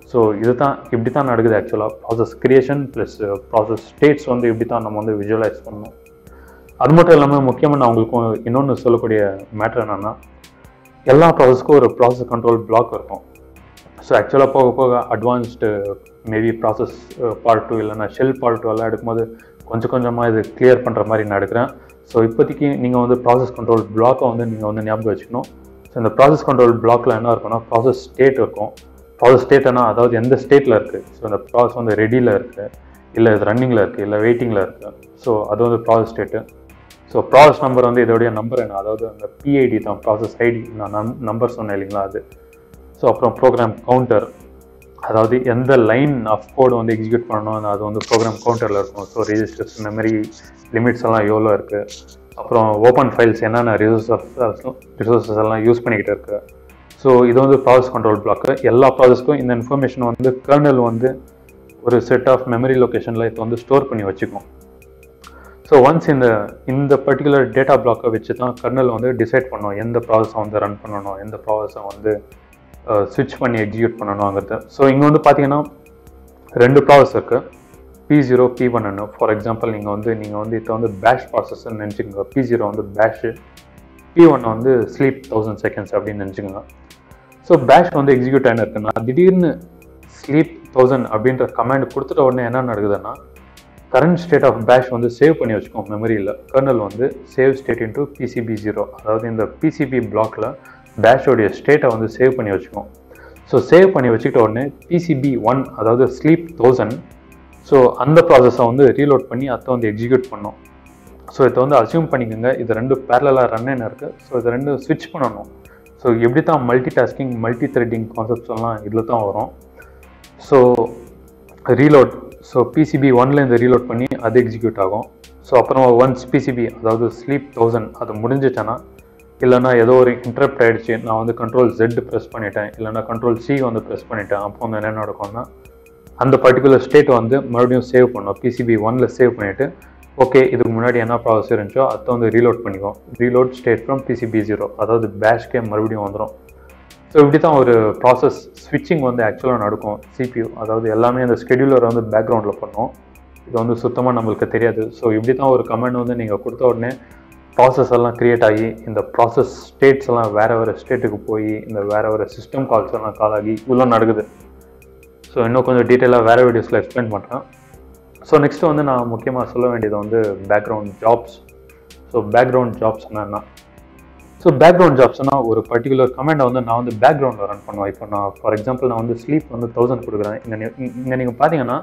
ஸோ இதுதான் இப்படி தான் நடக்குது ஆக்சுவலாக process creation plus process states வந்து இப்படி தான் நம்ம வந்து விஜுவலைஸ் பண்ணணும் அது மட்டும் இல்லாமல் முக்கியமாக நான் உங்களுக்கு இன்னொன்று சொல்லக்கூடிய மேட்ரு என்னென்னா எல்லா ப்ராசஸ்க்கும் ஒரு ப்ராசஸ் கண்ட்ரோல் பிளாக் இருக்கும் ஸோ ஆக்சுவலாக போக போக advanced maybe process part two இல்லைன்னா ஷெல் பார்ட் டூ எல்லாம் எடுக்கும்போது கொஞ்சம் கொஞ்சமாக இது கிளியர் பண்ணுற மாதிரி நான் எடுக்கிறேன் ஸோ இப்போதைக்கு நீங்கள் வந்து ப்ராசஸ் கண்ட்ரோல் பிளாக்கை வந்து நீங்கள் வந்து ஞாபகம் வச்சுக்கணும் ஸோ இந்த ப்ராசஸ் கண்ட்ரோல் பிளாக்ல என்ன இருக்குன்னா ப்ராசஸ் ஸ்டேட் இருக்கும் ப்ராசஸ் ஸ்டேட்னா அதாவது எந்த ஸ்டேட்டில் இருக்குது ஸோ இந்த ப்ராசஸ் வந்து ரெடியில் இருக்குது இல்லை இது ரன்னிங்கில் இருக்குது இல்லை வெயிட்டிங்கில் இருக்குது ஸோ அது வந்து process state so process number வந்து இதோடைய நம்பர் என்ன அதாவது அந்த பிஐடி தான் ப்ராசஸ் ஐடி நான் நம்பர் சொன்னேன் இல்லைங்களா அது ஸோ அப்புறம் ப்ரோக்ராம் கவுண்டர் அதாவது எந்த லைன் ஆஃப் கோடு வந்து எக்ஸிக்யூட் பண்ணணும் அது வந்து ப்ரோக்ராம் கவுண்டரில் இருக்கும் ஸோ ரிஜிஸ்டர்ஸ் மெமரி லிமிட்ஸ் எல்லாம் எவ்வளோ இருக்குது அப்புறம் ஓப்பன் ஃபைல்ஸ் என்னென்ன ரிசோர்ஸஸ் ரிசோர்ஸஸ் எல்லாம் யூஸ் பண்ணிக்கிட்டு இருக்கு ஸோ இது வந்து ப்ராசஸ் கண்ட்ரோல் பிளாக்கு எல்லா ப்ராசஸ்க்கும் இந்த இன்ஃபர்மேஷன் வந்து கர்னல் வந்து ஒரு செட் ஆஃப் மெமரி லொக்கேஷனில் இது வந்து ஸ்டோர் பண்ணி வச்சுக்கும் ஸோ ஒன்ஸ் இந்த இந்த பர்டிகுலர் டேட்டா பிளாக்கை வச்சு தான் கர்னல் வந்து டிசைட் பண்ணணும் எந்த ப்ராசஸை வந்து ரன் பண்ணணும் எந்த ப்ராசஸை வந்து ஸ்விட்ச் பண்ணி எக்ஸிக்யூட் பண்ணணுங்கிறது ஸோ இங்கே வந்து பார்த்தீங்கன்னா ரெண்டு ப்ராசஸ் இருக்குது பி ஜீரோ பி ஒன்னு ஃபார் எக்ஸாம்பிள் நீங்கள் வந்து நீங்கள் வந்து இப்போ வந்து பேஷ் ப்ராசஸ்ன்னு நினச்சிக்கோங்க பி ஜீரோ வந்து பேஷு பி ஒன் வந்து ஸ்லீப் தௌசண்ட் செகண்ட்ஸ் அப்படின்னு நினச்சிக்கோங்க ஸோ பேஷ் வந்து எக்ஸிக்யூட் ஆகின்னு இருக்குன்னா திடீர்னு ஸ்லீப் தௌசண்ட் அப்படின்ற கமாண்ட் கொடுத்துட்ட உடனே என்ன நடக்குதுன்னா கரண்ட் ஸ்டேட் ஆஃப் பேஷ் வந்து சேவ் பண்ணி வச்சுக்கோம் மெமரியில் கர்னல் வந்து save state into PCB zero அதாவது இந்த பிசிபி பிளாக்ல பேஷோடைய ஸ்டேட்டை வந்து சேவ் பண்ணி வச்சுக்கோம் ஸோ சேவ் பண்ணி வச்சுக்கிட்ட உடனே பிசிபி ஒன் அதாவது ஸ்லீப் தௌசண்ட் ஸோ அந்த ப்ராசஸை வந்து ரீலோட் பண்ணி அதை வந்து எக்ஸிக்யூட் பண்ணோம் ஸோ இதை வந்து அசியூம் பண்ணிக்கோங்க இது ரெண்டு பேரலாக ரன் என்ன இருக்குது ஸோ இது ரெண்டு ஸ்விட்ச் பண்ணணும் ஸோ எப்படி தான் multitasking multithreading concepts எல்லாம் இதில் தான் வரும் ஸோ ரீலோட் ஸோ பிசிபி ஒன்ல இந்த ரீலோட் பண்ணி அது எக்ஸிக்யூட் ஆகும் ஸோ அப்புறம் ஒன்ஸ் பிசிபி அதாவது ஸ்லீப் தௌசண்ட் அது முடிஞ்சிட்டேன்னா இல்லைனா ஏதோ ஒரு இன்டரப்ட் ஆயிடுச்சு நான் வந்து கண்ட்ரோல் ஜெட் ப்ரெஸ் பண்ணிட்டேன் இல்லைனா கண்ட்ரோல் சி வந்து ப்ரெஸ் பண்ணிட்டேன் அப்போ வந்து என்ன நடக்கும்னா அந்த பர்டிகுலர் ஸ்டேட் வந்து மறுபடியும் சேவ் பண்ணும் பிசிபி ஒன்ல சேவ் பண்ணிவிட்டு ஓகே இதுக்கு முன்னாடி என்ன ப்ராசஸ் இருந்துச்சோ அதை வந்து ரீலோட் பண்ணிக்கும் reload state from PCB zero அதாவது பேஷ்கே மறுபடியும் வந்துடும் ஸோ இப்படி தான் ஒரு ப்ராசஸ் ஸ்விட்சிங் வந்து ஆக்சுவலாக நடக்கும் சிபியூ அதாவது எல்லாமே அந்த ஸ்கெடியூலரை வந்து பேக்ரவுண்டில் பண்ணும் இது வந்து சுத்தமாக நம்மளுக்கு தெரியாது ஸோ இப்படி தான் ஒரு கமெண்ட் வந்து நீங்கள் கொடுத்த உடனே ப்ராசஸ் எல்லாம் க்ரியேட் ஆகி இந்த ப்ராசஸ் ஸ்டேட்ஸ் எல்லாம் வேறு வேறு ஸ்டேட்டுக்கு போய் இந்த வேறு வேறு சிஸ்டம் கால்ஸ் எல்லாம் கால் ஆகி இவ்வளோ நடக்குது ஸோ இன்னும் கொஞ்சம் டீட்டெயிலாக வேறு வீடியோஸில் எக்ஸ்பிளைன் பண்ணுறேன் ஸோ நெக்ஸ்ட்டு வந்து நான் முக்கியமாக சொல்ல வேண்டியது வந்து background jobs so background jobs என்னன்னா ஸோ பேக்ரவுண்ட் ஜாப்ஸ்னால் ஒரு பர்டிகுலர் கமெண்டை வந்து நான் வந்து பேக்ரவுண்டில் ரன் பண்ணுவேன் இப்போ நான் ஃபார் எக்ஸாம்பிள் நான் வந்து ஸ்லீப் வந்து தௌசண்ட் கொடுக்குறேன் இங்கே இங்கே நீங்கள் பார்த்தீங்கன்னா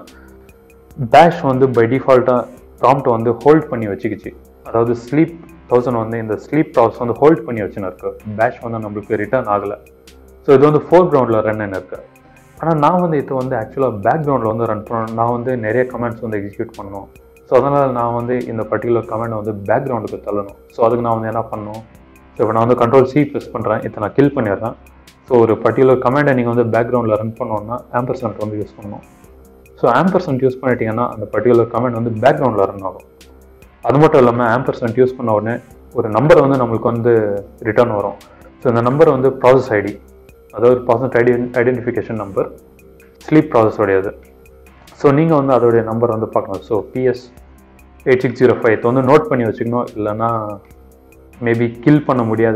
பேஷ் வந்து பை டிஃபால்ட்டாக ப்ராம்ப்ட் வந்து ஹோல்ட் பண்ணி வச்சுக்கிச்சு அதாவது ஸ்லீப் தௌசண்ட் வந்து இந்த ஸ்லீப் ப்ராசஸ் வந்து ஹோல்ட் பண்ணி வச்சுன்னு இருக்கு பேஷ் வந்து நம்மளுக்கு ரிட்டர்ன் ஆகலை ஸோ இது வந்து ஃபோர் கிரவுண்டில் ரன் இருக்கு ஆனால் நான் வந்து இது வந்து ஆக்சுவலாக பேக்ரவுண்டில் வந்து ரன் பண்ணணும் நான் வந்து நிறைய கமெண்ட்ஸ் வந்து எக்ஸிக்யூட் பண்ணணும் ஸோ அதனால் நான் வந்து இந்த பர்டிகுலர் கமெண்ட் வந்து பேக்ரவுண்டுக்கு தள்ளணும் ஸோ அதுக்கு நான் வந்து என்ன பண்ணணும் ஸோ இப்போ நான் வந்து கண்ட்ரோல் சி ப்ரெஸ் பண்ணுறேன் இதை நான் கில் பண்ணிடுறேன் ஸோ ஒரு பர்டிகுலர் கமெண்டை நீங்கள் வந்து பேக்ரவுண்டில் ரன் பண்ணோன்னா ஆம்பர்சன்ட் வந்து யூஸ் பண்ணணும் ஸோ ஆம்பர்சன்ட் யூஸ் பண்ணிட்டீங்கன்னா அந்த பர்டிகுலர் கமெண்ட் வந்து பேக்ரவுண்டில் ரன் ஆகும் அது மட்டும் இல்லாமல் ஆம்பர்சன்ட் யூஸ் பண்ண உடனே ஒரு நம்பர் வந்து நம்மளுக்கு வந்து ரிட்டர்ன் வரும் ஸோ இந்த நம்பர் வந்து ப்ராசஸ் ஐடி அதாவது process ID identification number sleep ப்ராசஸோடையது ஸோ நீங்கள் வந்து அதோடைய நம்பர் வந்து பார்க்கணும் so PS eight six zero five வந்து நோட் பண்ணி வச்சுக்கணும் இல்லைன்னா மேபி கில் பண்ண முடியாது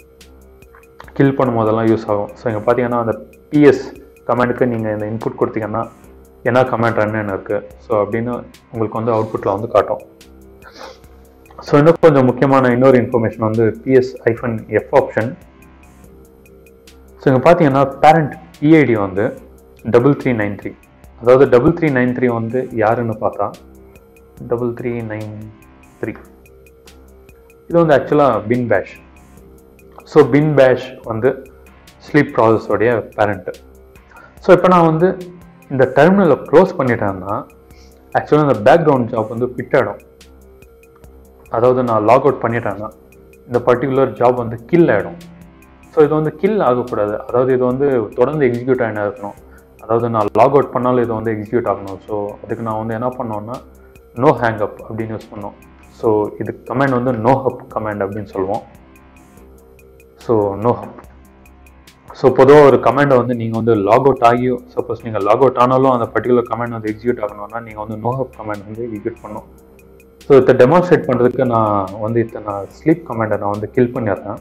கில் பண்ணும் போதெல்லாம் யூஸ் ஆகும் ஸோ இங்கே பார்த்தீங்கன்னா அந்த பிஎஸ் கமெண்ட்டுக்கு நீங்கள் இந்த இன்புட் கொடுத்தீங்கன்னா என்ன கமெண்ட் ரன் என்ன இருக்குது ஸோ அப்படின்னு உங்களுக்கு வந்து அவுட்புட்டில் வந்து காட்டும் ஸோ இன்னும் கொஞ்சம் முக்கியமான இன்னொரு இன்ஃபர்மேஷன் வந்து PS hyphen F option so இங்கே பார்த்தீங்கன்னா பேரண்ட் பிஐடி வந்து டபுள் த்ரீ நைன் த்ரீ அதாவது டபுள் த்ரீ நைன் த்ரீ வந்து யாருன்னு பார்த்தா டபுள் த்ரீ நைன் த்ரீ இது வந்து ஆக்சுவலாக பின் பேஷ் ஸோ பின் பேஷ் வந்து ஸ்லீப் ப்ராசஸோடைய பேரண்ட்டு ஸோ இப்போ நான் வந்து இந்த டெர்மினலை க்ளோஸ் பண்ணிட்டேன்னா ஆக்சுவலாக இந்த பேக்ரவுண்ட் ஜாப் வந்து ஃபிட் ஆகிடும் அதாவது நான் லாக் அவுட் பண்ணிட்டேன்னா இந்த பர்டிகுலர் ஜாப் வந்து கில் ஆகிடும் ஸோ இது வந்து கில் ஆகக்கூடாது அதாவது இது வந்து தொடர்ந்து எக்ஸிக்யூட் ஆகினா இருக்கணும் அதாவது நான் லாக் அவுட் பண்ணாலும் இது வந்து எக்ஸிக்யூட் ஆகணும் ஸோ அதுக்கு நான் வந்து என்ன பண்ணோன்னா நோ ஹேங் அப் அப்படின்னு யூஸ் பண்ணோம் ஸோ இது கமெண்ட் வந்து நோ ஹப் கமெண்ட் அப்படின்னு சொல்லுவோம் so nohup so so பொதுவாக ஒரு கமெண்டை வந்து நீங்கள் வந்து லாக் அவுட் ஆகியோ சப்போஸ் நீங்கள் லாக் அவுட் ஆனாலும் அந்த பர்டிகுலர் கமெண்ட் வந்து எக்ஸிக்யூட் ஆகணும்னா நீங்கள் வந்து நோஹப் கமெண்ட் வந்து எக்ஸிக்யூட் பண்ணணும் ஸோ இதை டெமான்ஸ்ட்ரேட் பண்ணுறதுக்கு நான் வந்து இதை நான் ஸ்லீப் கமெண்டை நான் வந்து கில் பண்ணிடுறேன்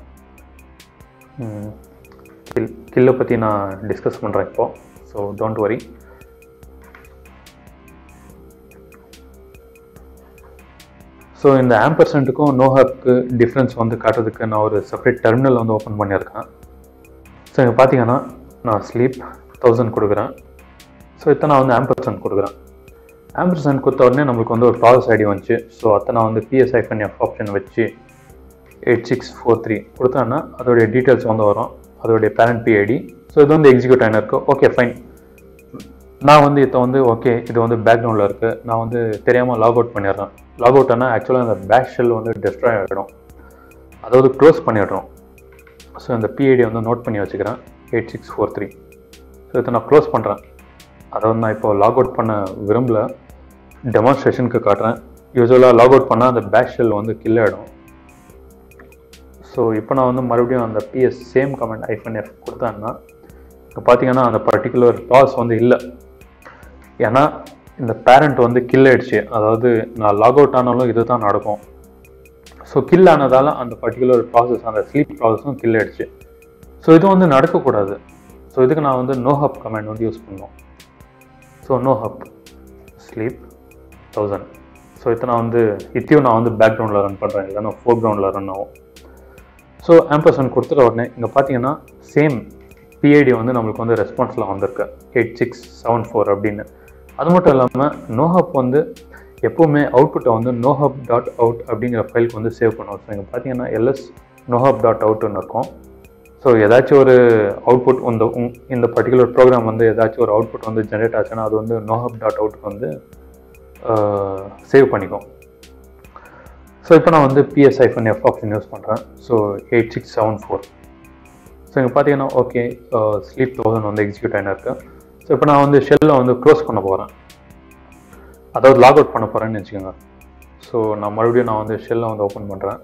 கில் கில்லை பற்றி நான் டிஸ்கஸ் பண்ணுறேன் இப்போ ஸோ டோன்ட் வரி ஸோ இந்த ஆம்பர்சன்ட்டுக்கும் நோஹப்க்கு டிஃப்ரென்ஸ் வந்து காட்டுறதுக்கு நான் ஒரு செப்பரேட் டெர்மினல் வந்து ஓப்பன் பண்ணியிருக்கேன் ஸோ இங்கே பார்த்தீங்கன்னா நான் ஸ்லீப் தௌசண்ட் கொடுக்குறேன் ஸோ இதை நான் வந்து ஆம்பர்சன்ட் கொடுக்குறேன் ஆம்பர்சன்ட் கொடுத்த உடனே நம்மளுக்கு வந்து ஒரு ப்ராசஸ் ஐடி வந்துச்சு ஸோ அதை நான் வந்து பிஎஸ் ஐஃபன் எஃப் ஆப்ஷன் வச்சு எயிட் சிக்ஸ் ஃபோர் த்ரீ கொடுத்தேன்னா அதோடைய டீட்டெயில்ஸ் வந்து வரும் அதோடைய பேரண்ட் பிஐடி ஸோ இது வந்து எக்ஸிக்யூட் ஆகிருக்கு ஓகே ஃபைன் நான் வந்து இதை வந்து ஓகே இது வந்து பேக்ரவுண்டில் இருக்குது நான் வந்து தெரியாமல் லாக் அவுட் பண்ணிடுறேன் லாக் அவுட் ஆனால் ஆக்சுவலாக அந்த பேக் ஷெல் வந்து டெஸ்ட்ராய் ஆகிடும் அதாவது க்ளோஸ் பண்ணிடுறோம் ஸோ இந்த பிஐடி வந்து நோட் பண்ணி வச்சுக்கிறேன் eight six four three so இதை நான் க்ளோஸ் பண்ணுறேன் அதை வந்து நான் இப்போ லாக் அவுட் பண்ண விரும்பல டெமான்ஸ்ட்ரேஷனுக்கு காட்டுறேன் யூஸ்வலாக லாக் அவுட் பண்ணால் அந்த பேக் ஷெல் வந்து கில் ஆகிடும் ஸோ இப்போ நான் வந்து மறுபடியும் அந்த PS same command hyphen F கொடுத்தேன்னா இப்போ பார்த்தீங்கன்னா அந்த பர்டிகுலர் ப்ராசஸ் வந்து இல்லை ஏன்னா இந்த பேரண்ட் வந்து கில் ஆயிடுச்சு அதாவது நான் லாக் அவுட் ஆனாலும் இது தான் நடக்கும் ஸோ கில் ஆனதால் அந்த பர்டிகுலர் ப்ராசஸ் அந்த ஸ்லீப் ப்ராசஸும் கில் ஆயிடுச்சு ஸோ இது வந்து நடக்கக்கூடாது ஸோ இதுக்கு நான் வந்து நோ ஹப் கமெண்ட் வந்து யூஸ் பண்ணோம் so nohup sleep thousand so இதை நான் வந்து இத்தையும் நான் வந்து பேக்ரவுண்டில் ரன் பண்ணுறேன் இல்லைன்னா ஃபோர் கிரவுண்டில் ரன் ஆகும் ஸோ ஆம்பர்சன் கொடுத்துட்ட உடனே இங்கே பார்த்தீங்கன்னா சேம் பிஐடி வந்து நம்மளுக்கு வந்து ரெஸ்பான்ஸில் வந்திருக்கு எயிட் சிக்ஸ் செவன் ஃபோர் அப்படின்னு அது மட்டும் இல்லாமல் நோஹப் வந்து எப்போவுமே அவுட்புட்டை வந்து நோஹப் டாட் அவுட் அப்படிங்கிற ஃபைலுக்கு வந்து சேவ் பண்ணுவோம் ஸோ இங்கே பார்த்தீங்கன்னா எல்எஸ் நோஹப் டாட் அவுட்னு இருக்கும் ஸோ ஏதாச்சும் ஒரு அவுட்புட் இந்த உங்- இந்த பர்டிகுலர் ப்ரோக்ராம் வந்து ஏதாச்சும் ஒரு அவுட்புட் வந்து ஜென்ரேட் ஆச்சுன்னா அது வந்து நோஹப் டாட் அவுட்க்கு வந்து சேவ் பண்ணிக்கும் ஸோ இப்போ நான் வந்து PS hyphen F option use பண்ணுறேன் so eight six seven four so இங்கே பார்த்தீங்கன்னா ஓகே ஸ்லீப் தௌசண்ட் வந்து எக்ஸிக்யூட் ஆகினா இருக்கு ஸோ இப்போ நான் வந்து ஷெல்லை வந்து க்ளோஸ் பண்ண போகிறேன் அதாவது லாக் அவுட் பண்ண போகிறேன்னு வச்சுக்கோங்க ஸோ நான் மறுபடியும் நான் வந்து ஷெல்லை வந்து ஓப்பன் பண்ணுறேன்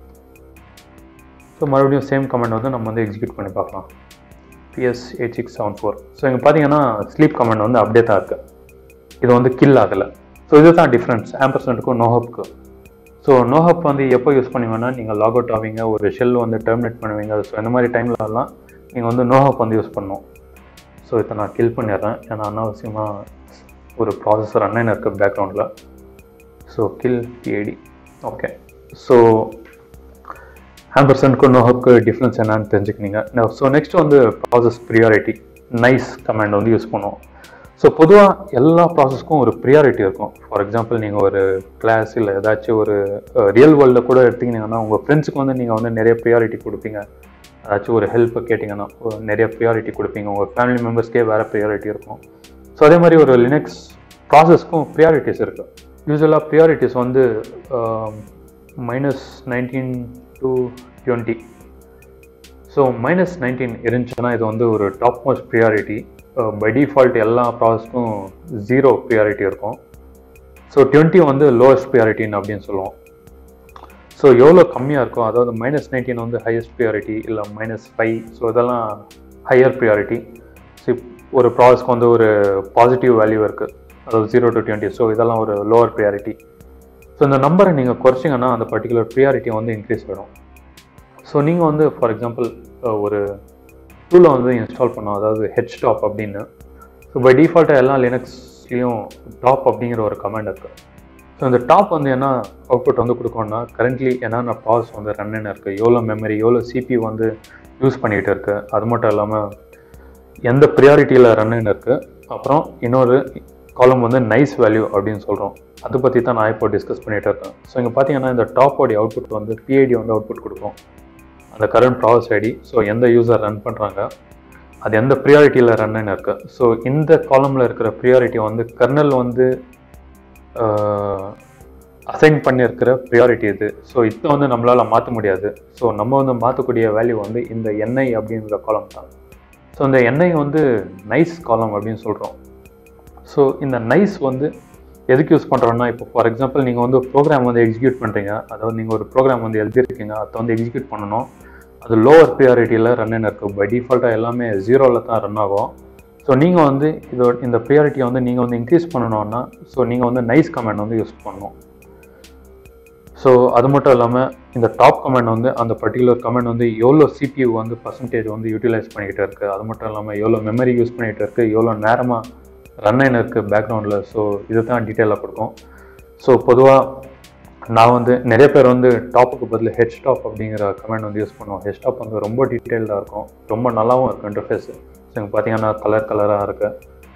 ஸோ மறுபடியும் சேம் கமெண்ட் வந்து நம்ம வந்து எக்ஸிக்யூட் பண்ணி பார்க்கலாம் PS eight six seven four so இங்கே பார்த்தீங்கன்னா ஸ்லீப் கமெண்ட் வந்து அப்டேட்டாக இருக்குது இது வந்து கில் ஆகலை ஸோ இதுதான் டிஃப்ரென்ஸ் ஆம்பர்சன்ட்டுக்கும் நோஹப்க்கு ஸோ நோஹப் வந்து எப்போ யூஸ் பண்ணுவீங்கன்னா நீங்கள் லாக் அவுட் ஆவீங்க ஒரு ஷெல் வந்து டெர்மினேட் பண்ணுவீங்க ஸோ இந்த மாதிரி டைம்லலாம் நீங்கள் வந்து நோஹப் வந்து யூஸ் பண்ணணும் ஸோ இதை நான் கில் பண்ணிடுறேன் ஏன்னா அனாவசியமாக ஒரு ப்ராசஸர் ரன் இருக்குது பேக்ரவுண்டில் so kill PID okay so ஆம்பர்சன்ட்க்கும் நோஹப்க்கு டிஃப்ரென்ஸ் என்னன்னு தெரிஞ்சுக்கினீங்க ஸோ நெக்ஸ்ட் வந்து ப்ராசஸ் ப்ரியாரிட்டி நைஸ் கமாண்ட் வந்து யூஸ் பண்ணுவோம் ஸோ பொதுவாக எல்லா ப்ராசஸ்க்கும் ஒரு ப்ரியாரிட்டி இருக்கும் ஃபார் எக்ஸாம்பிள் நீங்கள் ஒரு கிளாஸ் இல்லை ஏதாச்சும் ஒரு ரியல் வேர்ல்டில் கூட எடுத்தீங்கன்னா உங்கள் ஃப்ரெண்ட்ஸுக்கு வந்து நீங்கள் வந்து நிறைய ப்ரியாரிட்டி கொடுப்பீங்க ஏதாச்சும் ஒரு ஹெல்ப்பை கேட்டிங்கன்னா ஒரு நிறைய ப்ரியாரிட்டி கொடுப்பீங்க உங்கள் ஃபேமிலி மெம்பர்ஸ்க்கே வேறு ப்ரியாரிட்டி இருக்கும் ஸோ அதே மாதிரி ஒரு லினக்ஸ் ப்ராசஸ்க்கும் ப்ரியாரிட்டிஸ் இருக்குது யூஸ்வலாக ப்ரியாரிட்டிஸ் வந்து minus nineteen to twenty so minus nineteen இருந்துச்சுன்னா இது வந்து ஒரு top most priority by default எல்லா ப்ராசஸ்க்கும் ஜீரோ ப்ரியாரிட்டி இருக்கும் ஸோ டுவெண்ட்டி வந்து லோவஸ்ட் ப்ரியாரிட்டின்னு அப்படின்னு சொல்லுவோம் ஸோ எவ்வளோ கம்மியாக இருக்கும் அதாவது மைனஸ் நைன்டீன் வந்து ஹையஸ்ட் ப்ரியாரிட்டி இல்லை மைனஸ் ஃபைவ் ஸோ இதெல்லாம் ஹையர் ப்ரியாரிட்டி ஸோ ஒரு ப்ராசஸ்க்கு வந்து ஒரு பாசிட்டிவ் வேல்யூ இருக்குது அதாவது ஜீரோ டு டுவெண்ட்டி ஸோ இதெல்லாம் ஒரு லோவர் ப்ரியாரிட்டி ஸோ இந்த நம்பரை நீங்கள் குறைச்சிங்கன்னா அந்த பர்டிகுலர் ப்ரியாரிட்டி வந்து இன்க்ரீஸ் ஆகிடும் ஸோ நீங்கள் வந்து ஃபார் எக்ஸாம்பிள் ஒரு டூலை வந்து இன்ஸ்டால் பண்ணோம் அதாவது ஹெச் டாப் அப்படின்னு ஸோ பை டிஃபால்ட்டாக எல்லா லினக்ஸ்லேயும் டாப் அப்படிங்கிற ஒரு கமெண்ட் இருக்குது ஸோ இந்த டாப் வந்து என்ன அவுட்புட் வந்து கொடுக்கணும்னா கரண்ட்லி என்னென்ன ப்ராசஸ் வந்து ரன்னு இருக்குது எவ்வளோ மெமரி எவ்வளோ சிபி வந்து யூஸ் பண்ணிகிட்டு இருக்குது அது மட்டும் இல்லாமல் எந்த ப்ரியாரிட்டியில் ரன்னு இருக்குது அப்புறம் இன்னொரு காலம் வந்து நைஸ் வேல்யூ அப்படின்னு சொல்கிறோம் அதை பற்றி தான் நான் இப்போ டிஸ்கஸ் பண்ணிகிட்டு இருக்கேன் ஸோ இங்கே பார்த்தீங்கன்னா இந்த டாப்போடைய அவுட்புட் வந்து பிஐடி வந்து அவுட்புட் கொடுக்கும் அந்த கரண்ட் ப்ராசஸ் ஐடி ஸோ எந்த யூசர் ரன் பண்ணுறாங்க அது எந்த ப்ரியாரிட்டியில் ரன்னு இருக்குது ஸோ இந்த காலமில் இருக்கிற ப்ரியாரிட்டி வந்து கர்னல் வந்து அசைன் பண்ணியிருக்கிற ப்ரியாரிட்டி இது ஸோ இதை வந்து நம்மளால் மாற்ற முடியாது ஸோ நம்ம வந்து மாற்றக்கூடிய வேல்யூ வந்து இந்த எண்ணெய் அப்படின்ற காலம் தான் ஸோ இந்த எண்ணெய் வந்து நைஸ் காலம் அப்படின்னு சொல்கிறோம் ஸோ இந்த நைஸ் வந்து எதுக்கு யூஸ் பண்ணுறோன்னா இப்போ ஃபார் எக்ஸாம்பிள் நீங்கள் வந்து ப்ரோக்ராம் வந்து எக்ஸிக்யூட் பண்ணுறீங்க அதாவது நீங்கள் ஒரு ப்ரோக்ராம் வந்து எழுதியிருக்கீங்க அதை வந்து எக்ஸிக்யூட் பண்ணணும் அது லோவர் ப்ரியாரிட்டியில் ரன் ஆகின்னு இருக்குது பை டிஃபால்ட்டாக எல்லாமே ஜீரோவில் தான் ரன் ஆகும் ஸோ நீங்கள் வந்து இதோட இந்த ப்ரியாரிட்டியை வந்து நீங்கள் வந்து இன்க்ரீஸ் பண்ணணும்னா ஸோ நீங்கள் வந்து நைஸ் கமெண்ட் வந்து யூஸ் பண்ணணும் ஸோ அது மட்டும் இல்லாமல் இந்த டாப் கமெண்ட் வந்து அந்த பர்டிகுலர் கமெண்ட் வந்து எவ்வளோ சிபியூ வந்து பர்சன்டேஜ் வந்து யூட்டிலைஸ் பண்ணிக்கிட்டு இருக்குது அது மட்டும் இல்லாமல் எவ்வளோ மெமரி யூஸ் பண்ணிகிட்டு இருக்குது எவ்வளோ நேரமாக ரன் ஆயின் இருக்குது பேக்ரவுண்டில் ஸோ இது தான் டீட்டெயிலாக கொடுக்கும் ஸோ பொதுவாக நான் வந்து நிறைய பேர் வந்து டாப்புக்கு பதில் ஹெச் டாப் அப்படிங்கிற கமெண்ட் வந்து யூஸ் பண்ணுவோம் ஹெச் டாப் வந்து ரொம்ப டீட்டெயில்டாக இருக்கும் ரொம்ப நல்லாவும் இருக்கும் இன்டர்ஃபேஸ் ஸோ இங்கே பார்த்தீங்கன்னா கலர் கலராக இருக்கு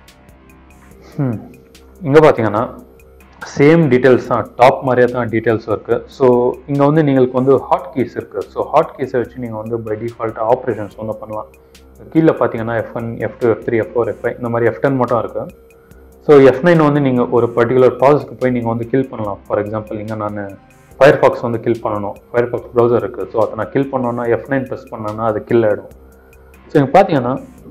இங்கே பார்த்தீங்கன்னா சேம் டீட்டெயில்ஸ் தான் டாப் மாதிரியே தான் டீட்டெயில்ஸ் இருக்குது ஸோ இங்கே வந்து நீங்களுக்கு வந்து ஹாட் கீஸ் இருக்குது ஸோ ஹாட் கீஸை வச்சு நீங்கள் வந்து பை டிஃபால்ட் ஆப்ரேஷன்ஸ் வந்து பண்ணலாம் கீழே பார்த்தீங்கன்னா F one F two F three F four F five இந்த மாதிரி எஃப் டென் மட்டும் இருக்குது ஸோ எஃப் நைன் வந்து நீங்கள் ஒரு பர்டிகுலர் ப்ராசஸ்க்கு போய் நீங்கள் வந்து கில் பண்ணலாம் ஃபார் எக்ஸாம்பிள் இங்கே நான் ஃபயர் ஃபாக்ஸ் வந்து கில் பண்ணணும் ஃபயர் ஃபாக்ஸ் ப்ரௌசர் இருக்குது ஸோ அதை நான் கில் பண்ணோன்னா எஃப் நைன் ப்ரெஸ் பண்ணேன்னா அது கில் ஆகிடும் ஸோ இங்கே பார்த்தீங்கன்னா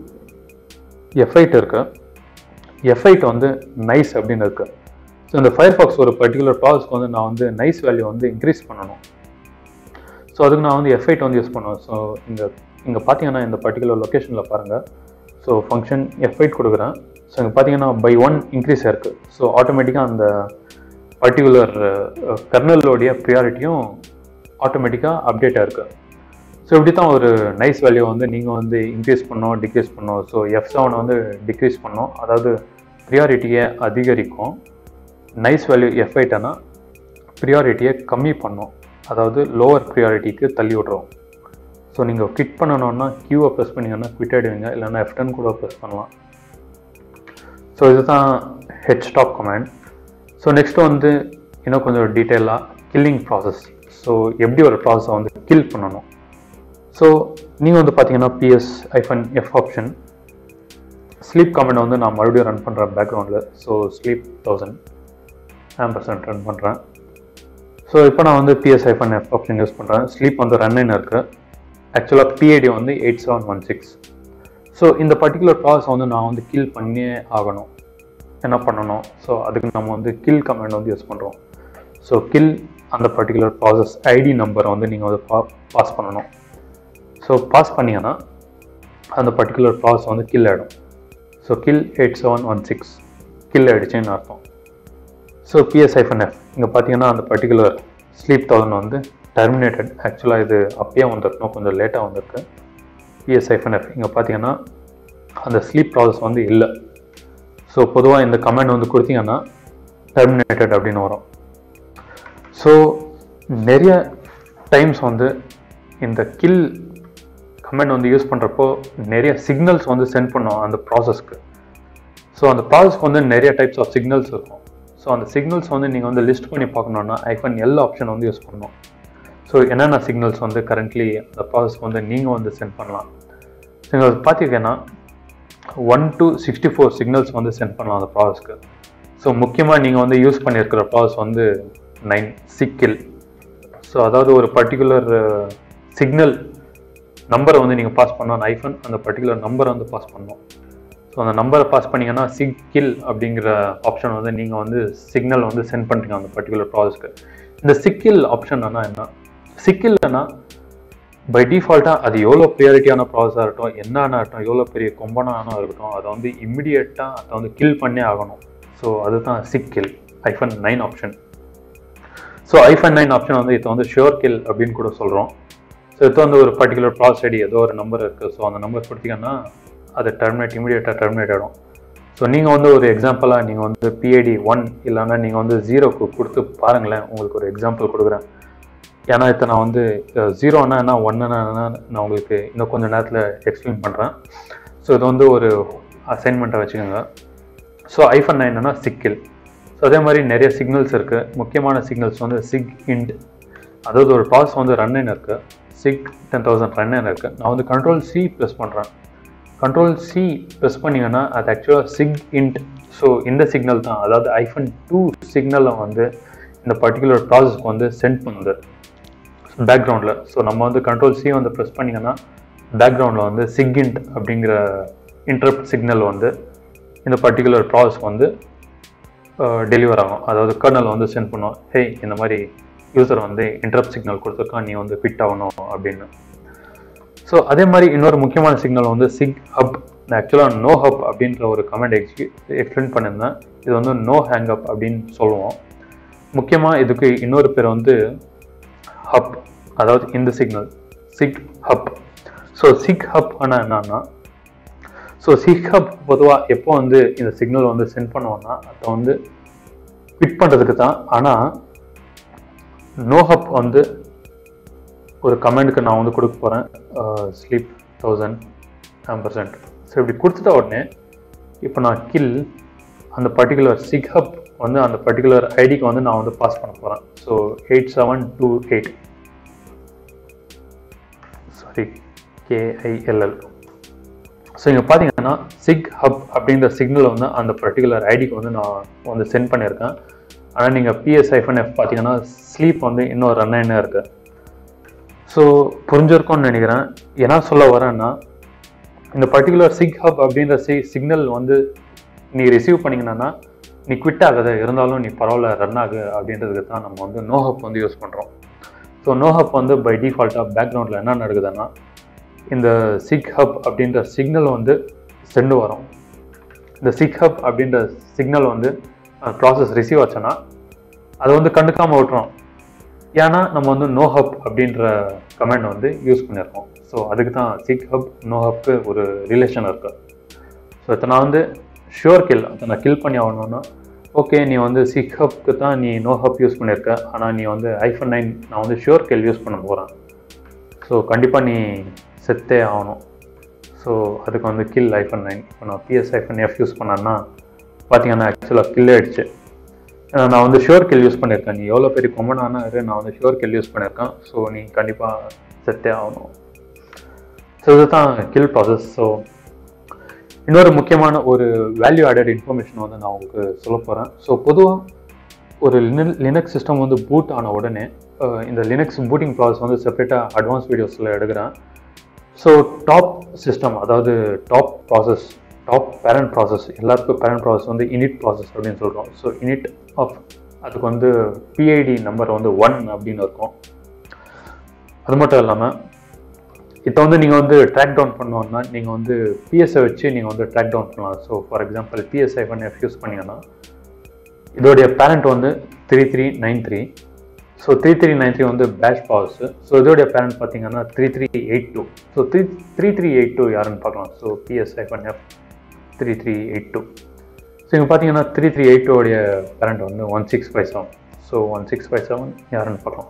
எஃப் எயிட் இருக்கு எஃப் எயிட் வந்து நைஸ் அப்படின்னு இருக்கு ஸோ இந்த ஃபயர் ஃபாக்ஸ் ஒரு பர்டிகுலர் ப்ராசஸ்க்கு வந்து நான் வந்து நைஸ் வேல்யூ வந்து இன்க்ரீஸ் பண்ணணும் ஸோ அதுக்கு நான் வந்து எஃப் எயிட் வந்து யூஸ் பண்ணுவேன் ஸோ இங்கே இங்கே பார்த்தீங்கன்னா இந்த பர்டிகுலர் லொக்கேஷனில் பாருங்கள் ஸோ ஃபங்க்ஷன் எஃப் எயிட் கொடுக்குறேன் ஸோ இங்கே பார்த்தீங்கன்னா பை ஒன் இன்க்ரீஸ் ஆயிருக்கு ஸோ ஆட்டோமேட்டிக்காக அந்த பர்டிகுலர் கர்னலோடைய ப்ரியாரிட்டியும் ஆட்டோமேட்டிக்காக அப்டேட் ஆயிருக்கு ஸோ இப்படி தான் ஒரு நைஸ் வேல்யூ வந்து நீங்கள் வந்து இன்க்ரீஸ் பண்ணோம் டிக்ரீஸ் பண்ணோம் ஸோ எஃப் செவனை வந்து டிக்ரீஸ் பண்ணோம் அதாவது ப்ரியாரிட்டியை அதிகரிக்கும் நைஸ் வேல்யூ எஃப் எயிட்டனா ப்ரியாரிட்டியை கம்மி பண்ணும் அதாவது லோவர் ப்ரியாரிட்டிக்கு தள்ளி விட்றோம் ஸோ நீங்கள் கிட் பண்ணணும்னா கியூவை ப்ரெஸ் பண்ணிங்கன்னா குவிட் ஆகிடுவீங்க இல்லைன்னா எஃப் டென் கூட ப்ரெஸ் பண்ணலாம் ஸோ இதுதான் htop command so next வந்து இன்னும் கொஞ்சம் டீட்டெயிலாக கில்லிங் ப்ராசஸ் ஸோ எப்படி ஒரு ப்ராசஸை வந்து கில் பண்ணணும் ஸோ நீங்கள் வந்து பார்த்தீங்கன்னா PS hyphen F option sleep comment வந்து நான் மறுபடியும் ரன் பண்ணுறேன் பேக்ரவுண்டில் so sleep thousand ampersand run பண்ணுறேன் ஸோ இப்போ நான் வந்து PS hyphen F option use பண்ணுறேன் ஸ்லீப் வந்து ரன் இருக்குது ஆக்சுவலாக பிஐடி வந்து eight seven one six so இந்த பர்டிகுலர் ப்ராசஸ் வந்து நான் வந்து கில் பண்ணியே ஆகணும் என்ன பண்ணணும் ஸோ அதுக்கு நம்ம வந்து கில் கமெண்ட் வந்து யூஸ் பண்ணுறோம் ஸோ கில் அந்த பர்டிகுலர் ப்ராசஸ் ஐடி நம்பரை வந்து நீங்கள் வந்து பா பாஸ் பண்ணணும் ஸோ பாஸ் பண்ணீங்கன்னா அந்த பர்டிகுலர் ப்ராசஸ் வந்து கில் ஆகிடும் so kill eight seven one six kill ஆகிடுச்சின்னு அர்த்தம் ஸோ பிஎஸ் ஐஃபன் எஃப் இங்கே பார்த்தீங்கன்னா அந்த பர்டிகுலர் ஸ்லீப் தௌசண்ட் வந்து டெர்மினேட்டட் ஆக்சுவலாக இது அப்பயே வந்திருக்கணும் கொஞ்சம் லேட்டாக வந்திருக்கு பிஎஸ் ஐஃபன் எஃப் இங்கே பார்த்தீங்கன்னா அந்த ஸ்லீப் ப்ராசஸ் வந்து இல்லை ஸோ பொதுவாக இந்த கமெண்ட் வந்து கொடுத்தீங்கன்னா டெர்மினேட்டட் அப்படின்னு வரும் ஸோ நிறைய டைம்ஸ் வந்து இந்த கில் கமெண்ட் வந்து யூஸ் பண்ணுறப்போ நிறைய சிக்னல்ஸ் வந்து சென்ட் பண்ணும் அந்த ப்ராசஸ்க்கு ஸோ அந்த ப்ராசஸ்க்கு வந்து நிறைய டைப்ஸ் ஆஃப் சிக்னல்ஸ் இருக்கும் ஸோ அந்த சிக்னல்ஸ் வந்து நீங்கள் வந்து லிஸ்ட் பண்ணி பார்க்கணுன்னா ஐஃபன் எல் ஆப்ஷன் வந்து யூஸ் பண்ணணும் ஸோ என்னென்ன சிக்னல்ஸ் வந்து கரண்ட்லி அந்த ப்ராசஸ்க்கு வந்து நீங்கள் வந்து சென்ட் பண்ணலாம் நீங்கள் பார்த்தீங்கன்னா one to sixty four signals வந்து சென்ட் பண்ணலாம் அந்த ப்ராசஸ்க்கு ஸோ முக்கியமாக நீங்கள் வந்து யூஸ் பண்ணியிருக்கிற ப்ராசஸ் வந்து நைன் சிக்கில் ஸோ அதாவது ஒரு பர்டிகுலர் சிக்னல் நம்பரை வந்து நீங்கள் பாஸ் பண்ணோம் ஐஃபோன் அந்த பர்டிகுலர் நம்பரை வந்து பாஸ் பண்ணணும் ஸோ அந்த நம்பரை பாஸ் பண்ணீங்கன்னா சிக்கில் அப்படிங்கிற ஆப்ஷன் வந்து நீங்கள் வந்து சிக்னல் வந்து சென்ட் பண்ணுறீங்க அந்த பர்டிகுலர் ப்ராசஸ்க்கு இந்த சிக்கில் ஆப்ஷன் என்ன சிக்கில்னா பை டிஃபால்ட்டாக அது எவ்வளோ ப்ரியாரிட்டியான ப்ராசஸாக இருக்கட்டும் என்னென்ன இருக்கட்டும் எவ்வளோ பெரிய கொம்பனான இருக்கட்டும் அதை வந்து இம்மிடியட்டாக அதை வந்து கில் பண்ணே ஆகணும் ஸோ அதுதான் SIGKILL hyphen nine option so hyphen nine option வந்து இப்போ வந்து ஷியோர் கில் அப்படின்னு கூட சொல்கிறோம் ஸோ இப்போ வந்து ஒரு பர்டிகுலர் ப்ராசஸ் ஐடி ஏதோ ஒரு நம்பர் இருக்குது ஸோ அந்த நம்பர் கொடுத்தீங்கன்னா அது டெர்மினேட் இமீடியட்டாக டெர்மினேட் ஆகிடும் ஸோ நீங்கள் வந்து ஒரு எக்ஸாம்பிளாக நீங்கள் வந்து பிஐடி ஒன் இல்லைன்னா நீங்கள் வந்து ஜீரோக்கு கொடுத்து பாருங்களேன் உங்களுக்கு ஒரு எக்ஸாம்பிள் கொடுக்குறேன் ஏன்னா இப்போ நான் வந்து ஜீரோனா என்ன ஒன்னுனா என்ன நான் உங்களுக்கு இன்னும் கொஞ்சம் நேரத்தில் எக்ஸ்பிளைன் பண்ணுறேன் ஸோ இது வந்து ஒரு அசைன்மெண்ட்டை வச்சுக்கோங்க ஸோ ஐஃபன் நைன்னா சிக்கில் ஸோ அதே மாதிரி நிறைய சிக்னல்ஸ் இருக்குது முக்கியமான சிக்னல்ஸ் வந்து சிக் இண்ட் அதாவது ஒரு ப்ராசஸ் வந்து ரன் இருக்குது சிக் டென் தௌசண்ட் ரன் இருக்குது நான் வந்து கண்ட்ரோல் சி ப்ரெஸ் பண்ணுறேன் கண்ட்ரோல் சி ப்ரெஸ் பண்ணிங்கன்னா அது ஆக்சுவலாக சிக் இன்ட் ஸோ இந்த சிக்னல் தான் அதாவது ஐஃபன் டூ சிக்னலை வந்து இந்த பர்டிகுலர் ப்ராசஸ்க்கு வந்து சென்ட் பண்ணுது பேக்ரவுண்டில் ஸோ நம்ம வந்து கண்ட்ரோல் சி வந்து ப்ரெஸ் பண்ணிங்கன்னா பேக்ரவுண்டில் வந்து சிக்இன்ட் அப்படிங்கிற இன்டரப்ட் சிக்னல் வந்து இந்த பர்டிகுலர் ப்ராசஸ்க்கு வந்து டெலிவர் ஆகும் அதாவது கர்னல் வந்து சென்ட் பண்ணும் ஹேய் இந்த மாதிரி யூசர் வந்து இன்டரப்ட் சிக்னல் கொடுத்துருக்கான் நீ வந்து ஃபிட் ஆகணும் அப்படின்னு ஸோ அதே மாதிரி இன்னொரு முக்கியமான சிக்னல் வந்து சிக் ஹப் நான் ஆக்சுவலாக நோ ஹப் அப்படின்ற ஒரு கமெண்ட் எக்ஸ்பி எக்ஸ்பிளைன் பண்ணியிருந்தேன் இது வந்து நோ ஹேங் அப் அப்படின்னு சொல்லுவோம் முக்கியமாக இதுக்கு இன்னொரு பேர் வந்து ஹப் அதாவது இந்த signal SIGHUP so SIGHUP ஆனால் என்னன்னா ஸோ சிக் ஹப் பொதுவாக எப்போ வந்து இந்த சிக்னல் வந்து சென்ட் பண்ணுவோம்னா அதை வந்து ஃபிட் பண்ணுறதுக்கு தான் ஆனால் நோ ஹப் வந்து ஒரு கமெண்ட்டுக்கு நான் வந்து கொடுக்க போகிறேன் ஸ்லீப் தௌசண்ட் பர்சன்ட் ஸோ இப்படி கொடுத்துட்ட உடனே இப்போ நான் கில் அந்த பர்டிகுலர் சிக் ஹப் வந்து அந்த பர்டிகுலர் ஐடிக்கு வந்து நான் வந்து பாஸ் பண்ண போகிறேன் so eight seven two eight sorry K I L L so இங்கே பார்த்தீங்கன்னா சிக் ஹப் அப்படின்ற சிக்னல் வந்து அந்த பர்டிகுலர் ஐடிக்கு வந்து நான் வந்து சென்ட் பண்ணியிருக்கேன் ஆனால் நீங்கள் பிஎஸ் ஐஃபன் எஃப் பார்த்தீங்கன்னா ஸ்லீப் வந்து இன்னும் ரன் ஆகினே இருக்கு ஸோ புரிஞ்சிருக்கும்னு நினைக்கிறேன் என்ன சொல்ல வரேன்னா இந்த பர்டிகுலர் சிக் ஹப் அப்படின்ற சி சிக்னல் வந்து நீ ரிசீவ் பண்ணிங்கன்னா நீ குவிட் ஆகாத இருந்தாலும் நீ பரவாயில்ல ரன் ஆகு அப்படின்றதுக்கு தான் நம்ம வந்து நோ ஹப் வந்து யூஸ் பண்ணுறோம் ஸோ நோ ஹப் வந்து பை டிஃபால்ட்டாக பேக்ரவுண்டில் என்ன நடக்குதுன்னா இந்த சிக் ஹப் அப்படின்ற சிக்னல் வந்து சென்று வரும் இந்த சிக் ஹப் அப்படின்ற சிக்னல் வந்து ப்ராசஸ் ரிசீவ் ஆச்சுன்னா அதை வந்து கண்டுக்காமல் விட்டுரும் ஏன்னா நம்ம வந்து நோ ஹப் அப்படின்ற கமெண்ட் வந்து யூஸ் பண்ணியிருக்கோம் ஸோ அதுக்கு தான் சிக் ஹப் நோ ஹப்க்கு ஒரு ரிலேஷன் இருக்கு ஸோ இப்போ நான் வந்து ஷுவர் கில் அதை நான் கில் பண்ணி ஆகணும்னா ஓகே நீ வந்து சிக் ஹப்க்கு தான் நீ நோ ஹப் யூஸ் பண்ணியிருக்க ஆனால் நீ வந்து ஐஃபன் நைன் நான் வந்து ஷுவர் கில் யூஸ் பண்ண போகிறேன் ஸோ கண்டிப்பாக நீ செத்தே ஆகணும் ஸோ அதுக்கு வந்து கில் ஐஃபன் நைன் இப்போ நான் பிஎஸ் ஐஃபன் எஃப் யூஸ் பண்ணேன்னா பார்த்தீங்கன்னா ஆக்சுவலாக கில் ஆயிடுச்சு ஏன்னா நான் வந்து ஷுவர் கில் யூஸ் பண்ணியிருக்கேன் நீ எவ்வளோ பெரிய கொமன் ஆனால் இரு நான் வந்து ஷுவர் கில் யூஸ் பண்ணியிருக்கேன் ஸோ நீ கண்டிப்பாக செத்தே ஆகணும் ஸோ இதுதான் கில் ப்ராசஸ் ஸோ இன்னொரு முக்கியமான ஒரு வேல்யூ ஆடட் இன்ஃபர்மேஷன் வந்து நான் உங்களுக்கு சொல்ல போகிறேன் ஸோ பொதுவாக ஒரு லினக்ஸ் சிஸ்டம் வந்து பூட் ஆன உடனே அஹ், இந்த லினக்ஸ் பூட்டிங் ப்ராசஸ் வந்து செப்பரேட்டாக அட்வான்ஸ் வீடியோஸில் எடுக்கிறேன் ஸோ டாப் சிஸ்டம் அதாவது top process top parent process எல்லாருக்கும் பேரண்ட் ப்ராசஸ் வந்து இனிட் ப்ராசஸ் அப்படின்னு சொல்கிறோம் ஸோ இனிட் ஆஃப் அதுக்கு வந்து பிஐடி நம்பர் வந்து ஒன் அப்படின்னு இருக்கும் அது மட்டும் இல்லாமல் இப்போ வந்து நீங்கள் வந்து ட்ராக் டவுன் பண்ணோன்னா நீங்கள் வந்து பிஎஸ்ஐ வச்சு நீங்கள் வந்து ட்ராக் டவுன் பண்ணலாம் ஸோ ஃபார் எக்ஸாம்பிள் பிஎஸ்ஐ பண்ணி யூஸ் பண்ணீங்கன்னா இதோடைய பேரண்ட் வந்து three three nine three so three three nine three வந்து பேஷ் பாஸ் ஸோ இதோடைய பேரண்ட் பார்த்தீங்கன்னா three three eight two so three three three eight two யாருன்னு பார்க்கலாம் ஸோ பிஎஸ்ஐ பண்ண three three eight two so இங்கே பார்த்தீங்கன்னா three three eight டூடைய parent வந்து one six five seven so one six five seven யாருன்னு பார்க்கலாம்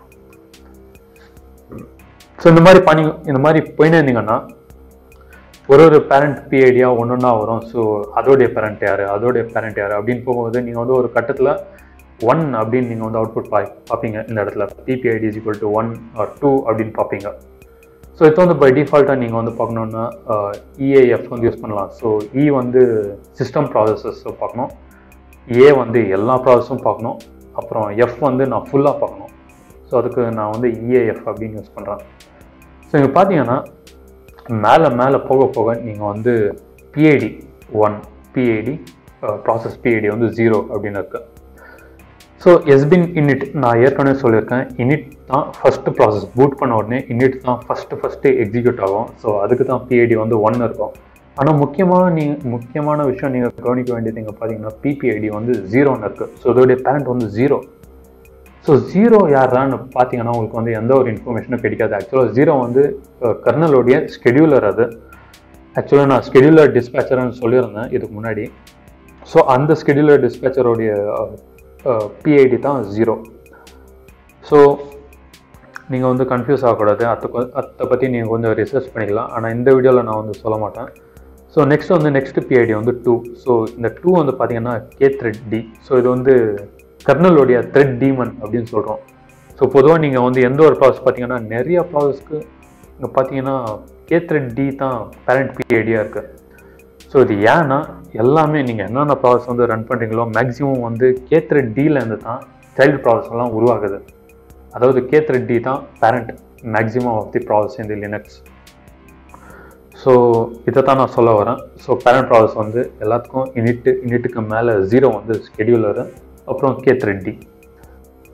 ஸோ இந்த மாதிரி பண்ணி இந்த மாதிரி போயினே இருந்தீங்கன்னா ஒரு ஒரு பேரண்ட் பிஐடியாக ஒன்று ஒன்றா வரும் ஸோ அதோடைய பேரண்ட் யார் அதோடைய பேரண்ட் யார் அப்படின்னு போகும்போது நீங்கள் வந்து ஒரு கட்டத்தில் ஒன் அப்படின்னு நீங்கள் வந்து அவுட்புட் பா பார்ப்பீங்க இந்த இடத்துல PPID is equal to one or two அப்படின்னு பார்ப்பீங்க ஸோ இப்போ வந்து பை டிஃபால்ட்டாக நீங்கள் வந்து பார்க்கணுன்னா இஏஎஃப் வந்து யூஸ் பண்ணலாம் ஸோ இ வந்து சிஸ்டம் ப்ராசஸஸ் பார்க்கணும் ஏ வந்து எல்லா ப்ராசஸும் பார்க்கணும் அப்புறம் எஃப் வந்து நான் ஃபுல்லாக பார்க்கணும் ஸோ அதுக்கு நான் வந்து இஏஎஃப் அப்படின்னு யூஸ் பண்ணுறேன் ஸோ இங்கே பார்த்தீங்கன்னா மேலே மேலே போக போக நீங்கள் வந்து PID one PID process PID வந்து ஜீரோ அப்படின்னு இருக்கு ஸோ எஸ்பின் இனிட் நான் ஏற்கனவே சொல்லியிருக்கேன் இனிட் தான் ஃபஸ்ட்டு ப்ராசஸ் பூட் பண்ண உடனே இனிட் தான் ஃபஸ்ட்டு ஃபஸ்ட்டு எக்ஸிக்யூட் ஆகும் ஸோ அதுக்கு தான் பிஐடி வந்து ஒன் இருக்கும் ஆனால் முக்கியமான நீங்கள் முக்கியமான விஷயம் நீங்கள் கவனிக்க வேண்டியது இங்கே பார்த்தீங்கன்னா பிபிஐடி வந்து ஜீரோன்னு இருக்குது ஸோ இதோடைய பேரண்ட் வந்து ஜீரோ ஸோ ஜீரோ யாரான்னு பார்த்தீங்கன்னா உங்களுக்கு வந்து எந்த ஒரு இன்ஃபர்மேஷனும் கிடைக்காது ஆக்சுவலாக ஜீரோ வந்து கர்னலோடைய ஸ்கெடியூலர் அது ஆக்சுவலாக நான் ஸ்கெடியூலர் டிஸ்பேச்சர்னு சொல்லியிருந்தேன் இதுக்கு முன்னாடி ஸோ அந்த ஸ்கெடியூலர் டிஸ்பேச்சரோடைய பிஐடி தான் ஜீரோ ஸோ நீங்கள் வந்து கன்ஃபியூஸ் ஆகக்கூடாது அதை கொ- அதை பற்றி நீங்கள் கொஞ்சம் ரிசர்ச் பண்ணிக்கலாம் ஆனால் இந்த வீடியோவில் நான் வந்து சொல்ல மாட்டேன் ஸோ நெக்ஸ்ட் வந்து நெக்ஸ்ட் பிஐடி வந்து டூ ஸோ இந்த டூ வந்து பார்த்தீங்கன்னா கே த்ரெட் டி ஸோ இது வந்து கர்னலோடைய த்ரெட் டீமன் அப்படின்னு சொல்கிறோம் ஸோ பொதுவாக நீங்கள் வந்து எந்த ஒரு ப்ராசஸ் பார்த்தீங்கன்னா நிறைய ப்ராசஸ்க்கு இங்கே பார்த்தீங்கன்னா கே த்ரெட் டி தான் பேரண்ட் பிஐடியாக இருக்குது ஸோ இது ஏன்னா எல்லாமே நீங்கள் என்னென்ன ப்ராசஸ் வந்து ரன் பண்ணுறீங்களோ மேக்ஸிமம் வந்து கே த்ரெட் டிலேருந்து தான் சைல்டு ப்ராசஸ் எல்லாம் உருவாகுது அதாவது கே த்ரெட் டி தான் parent maximum of the process இந்த லினக்ஸ் ஸோ இதை தான் நான் சொல்ல வரேன் ஸோ பேரண்ட் ப்ராசஸ் வந்து எல்லாத்துக்கும் இனிட்டு இனிட்டுக்கு மேலே ஜீரோ வந்து ஸ்கெடியூலரு அப்புறம் கே த்ரெட் டி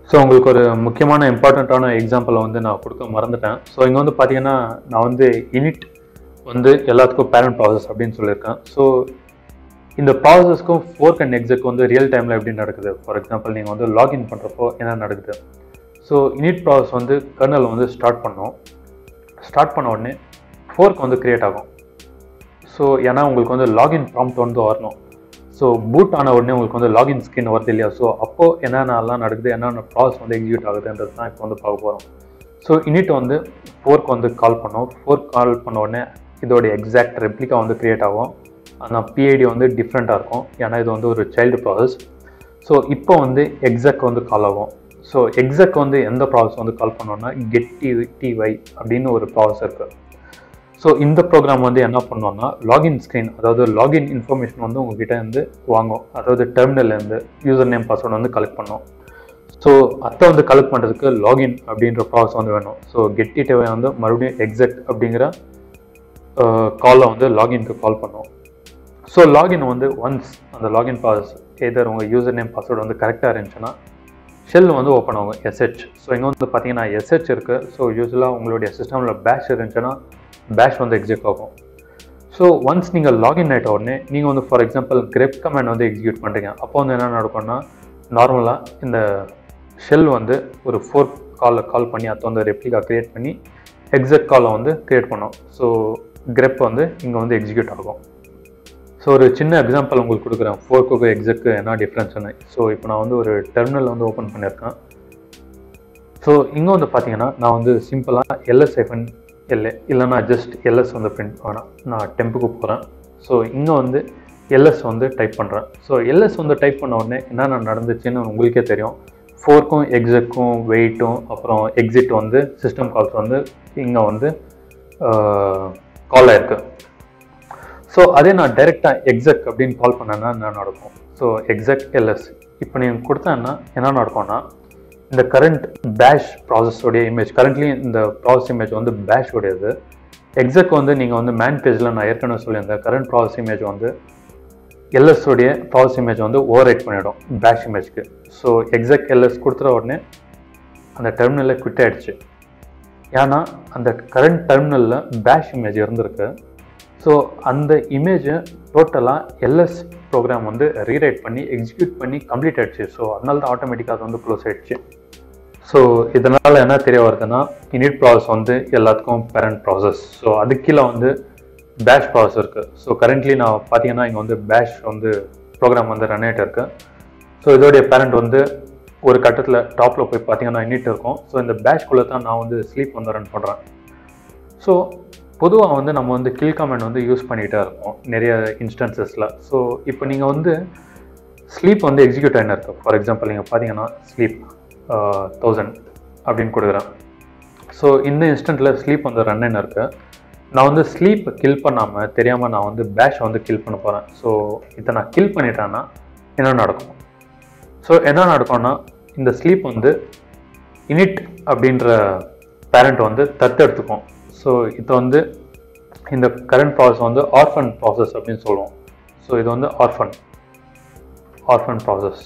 ஸோ உங்களுக்கு ஒரு முக்கியமான இம்பார்ட்டண்ட்டான எக்ஸாம்பிளை வந்து நான் கொடுக்க மறந்துட்டேன் ஸோ இங்கே வந்து பார்த்தீங்கன்னா நான் வந்து இனிட் வந்து எல்லாத்துக்கும் பேரண்ட் ப்ராசஸ் அப்படின்னு சொல்லியிருக்கேன் ஸோ இந்த ப்ராசஸ்க்கும் ஃபோர்க் அண்ட் எக்ஸுக்கு வந்து ரியல் டைமில் எப்படி நடக்குது ஃபார் எக்ஸாம்பிள் நீங்கள் வந்து லாகின் பண்ணுறப்போ என்ன நடக்குது ஸோ இனிட் ப்ராசஸ் வந்து கர்னல் வந்து ஸ்டார்ட் பண்ணோம் ஸ்டார்ட் பண்ண உடனே ஃபோர்க் வந்து க்ரியேட் ஆகும் ஸோ ஏன்னா உங்களுக்கு வந்து லாகின் ப்ராம்ப்ட் வந்து வரணும் ஸோ பூட் ஆன உடனே உங்களுக்கு வந்து லாகின் ஸ்கிரீன் வருது இல்லையா ஸோ அப்போது என்னென்னலாம் நடக்குது என்னென்ன ப்ராசஸ் வந்து எக்ஸிக்யூட் ஆகுதுன்றது தான் இப்போ வந்து பார்க்க போகிறோம் ஸோ இனிட் வந்து ஃபோர்க் வந்து கால் பண்ணோம் ஃபோர்க் கால் பண்ண உடனே இதோட எக்ஸாக்ட் ரெப்ளிகா வந்து க்ரியேட் ஆகும் ஆனால் பிஐடி வந்து டிஃப்ரெண்ட்டாக இருக்கும் ஏன்னா இது வந்து ஒரு சைல்டு ப்ராசஸ் ஸோ இப்போ வந்து எக்ஸாக் வந்து கால் ஆகும் ஸோ எக்ஸாக் வந்து எந்த ப்ராசஸ் வந்து கால் பண்ணோம்னா கெட் டி டிவை அப்படின்னு ஒரு ப்ராசஸ் இருக்குது ஸோ இந்த ப்ரோக்ராம் வந்து என்ன பண்ணுவோம்னா லாகின் ஸ்க்ரீன் அதாவது லாகின் இன்ஃபர்மேஷன் வந்து உங்ககிட்ட இருந்து வாங்கும் அதாவது டெர்மினல்லேருந்து யூசர் நேம் பாஸ்வேர்டு வந்து கலெக்ட் பண்ணும் ஸோ அத்தை வந்து கலெக்ட் பண்ணுறதுக்கு லாகின் அப்படின்ற ப்ராசஸ் வந்து வேணும் ஸோ கெட்டி தேவை வந்து மறுபடியும் எக்ஸாக்ட் அப்படிங்கிற காலை வந்து லாகின்க்கு கால் பண்ணும் ஸோ லாகின் வந்து ஒன்ஸ் அந்த லாகின் ப்ராசஸ் எதர் உங்கள் யூசர் நேம் பாஸ்வேர்டு வந்து கரெக்டாக இருந்துச்சுன்னா ஷெல் வந்து ஓப்பன் ஆகும் எஸ்ஹெச் ஸோ இங்கே வந்து பார்த்தீங்கன்னா எஸ்ஹெச் இருக்குது ஸோ யூஸ்வலாக உங்களுடைய சிஸ்டமில் பேஷ் இருந்துச்சுன்னா பேஷ் வந்து எக்ஸிக்யூட் ஆகும் ஸோ ஒன்ஸ் நீங்கள் லாகின் ஆகிட்ட உடனே நீங்கள் வந்து ஃபார் எக்ஸாம்பிள் கிரெப் கமெண்ட் வந்து எக்ஸிக்யூட் பண்ணுறீங்க அப்போ வந்து என்ன நடக்கும்னா நார்மலாக இந்த ஷெல் வந்து ஒரு ஃபோர் காலில் கால் பண்ணி அதை வந்து ரெப்ளிகா க்ரியேட் பண்ணி எக்ஸாக்ட் காலை வந்து க்ரியேட் பண்ணோம் ஸோ கிரெப் வந்து இங்கே வந்து எக்ஸிக்யூட் ஆகும் ஸோ ஒரு சின்ன எக்ஸாம்பிள் உங்களுக்கு கொடுக்குறேன் ஃபோர்க்கு எக்ஸுக்கு என்ன டிஃப்ரென்ஸ்னு ஸோ இப்போ நான் வந்து ஒரு டெர்மினல் வந்து ஓப்பன் பண்ணியிருக்கேன் ஸோ இங்கே வந்து பார்த்தீங்கன்னா நான் வந்து சிம்பிளாக எல்எஸ் ஐஃபன் எல்ஏ இல்லைனா ஜஸ்ட் எல்எஸ் வந்து பிரிண்ட் வேணாம் நான் டெம்புக்கு போகிறேன் ஸோ இங்கே வந்து எல்எஸ் வந்து டைப் பண்ணுறேன் ஸோ எல்எஸ் வந்து டைப் பண்ண உடனே என்னென்ன நடந்துச்சுன்னு உங்களுக்கே தெரியும் ஃபோர்க்கும் எக்ஸிட்க்கும் வெயிட்டும் அப்புறம் எக்ஸிட் வந்து சிஸ்டம் கால்ஸ் வந்து இங்கே வந்து கால் ஆயிருக்கு ஸோ அதே நான் டைரெக்டாக எக்ஸெக் அப்படின்னு கால் பண்ணேன்னா என்ன நடக்கும் ஸோ எக்ஸெக் எல்எஸ் இப்போ நீங்கள் கொடுத்தேன்னா என்ன நடக்கும்னா இந்த கரண்ட் பேஷ் ப்ராசஸோடைய இமேஜ் கரண்ட்லி இந்த ப்ராசஸ் இமேஜ் வந்து பேஷ் உடையது எக்ஸெக் வந்து நீங்கள் வந்து மேன் பேஜில் நான் ஏற்கனவே சொல்லியிருந்தேன் கரண்ட் ப்ராசஸ் இமேஜ் வந்து எல்எஸ் உடைய ப்ராசஸ் இமேஜ் வந்து ஓவர் ரைட் பண்ணிடும் பேஷ் இமேஜ்க்கு ஸோ எக்ஸெக் எல்எஸ் கொடுத்துற உடனே அந்த டெர்மினலில் குவிட் ஆயிடுச்சு ஏன்னா அந்த கரண்ட் டெர்மினலில் பேஷ் இமேஜ் இருந்திருக்கு ஸோ அந்த இமேஜை டோட்டலாக எல்எஸ் ப்ரோக்ராம் வந்து ரீரைட் பண்ணி எக்ஸிக்யூட் பண்ணி கம்ப்ளீட் ஆயிடுச்சு ஸோ அதனால தான் ஆட்டோமேட்டிக்காக அது வந்து க்ளோஸ் ஆயிடுச்சு ஸோ இதனால் என்ன தெரிய வருதுன்னா இனிட் ப்ராசஸ் வந்து எல்லாத்துக்கும் பேரண்ட் ப்ராசஸ் ஸோ அது கீழே வந்து பேஷ் ப்ராசஸ் இருக்குது ஸோ கரண்ட்லி நான் பார்த்தீங்கன்னா இங்கே வந்து பேஷ் வந்து ப்ரோக்ராம் வந்து ரன் ஆகிட்டு இருக்கு ஸோ இதோடைய பேரண்ட் வந்து ஒரு கட்டத்தில் டாப்பில் போய் பார்த்தீங்கன்னா இனிட் இருக்கும் ஸோ இந்த பேஷ்குள்ளே தான் நான் வந்து ஸ்லீப் வந்து ரன் பண்ணுறேன் ஸோ பொதுவாக வந்து நம்ம வந்து கில் கமெண்ட் வந்து யூஸ் பண்ணிகிட்டே இருக்கோம் நிறைய இன்ஸ்டன்சஸில் ஸோ இப்போ நீங்கள் வந்து ஸ்லீப் வந்து எக்ஸிக்யூட் ஆகின இருக்கு ஃபார் எக்ஸாம்பிள் நீங்கள் பார்த்தீங்கன்னா ஸ்லீப் தௌசண்ட் அப்படின்னு கொடுக்குறேன் ஸோ இந்த இன்ஸ்டண்ட்டில் ஸ்லீப் வந்து ரன் ஆகின இருக்கு நான் வந்து ஸ்லீப் கில் பண்ணாமல் தெரியாமல் நான் வந்து பேஷ் வந்து கில் பண்ண போகிறேன் ஸோ இதை நான் கில் பண்ணிட்டேன்னா என்ன நடக்கும் ஸோ என்ன நடக்கும்னா இந்த ஸ்லீப் வந்து இனிட் அப்படின்ற பேரண்ட் வந்து தத்தெடுத்துக்கும் ஸோ இது வந்து இந்த கரண்ட் ப்ராசஸ் வந்து ஆர்ஃபன் ப்ராசஸ் அப்படின்னு சொல்லுவோம் ஸோ இது வந்து ஆர்ஃபன் ஆர்ஃபன் ப்ராசஸ்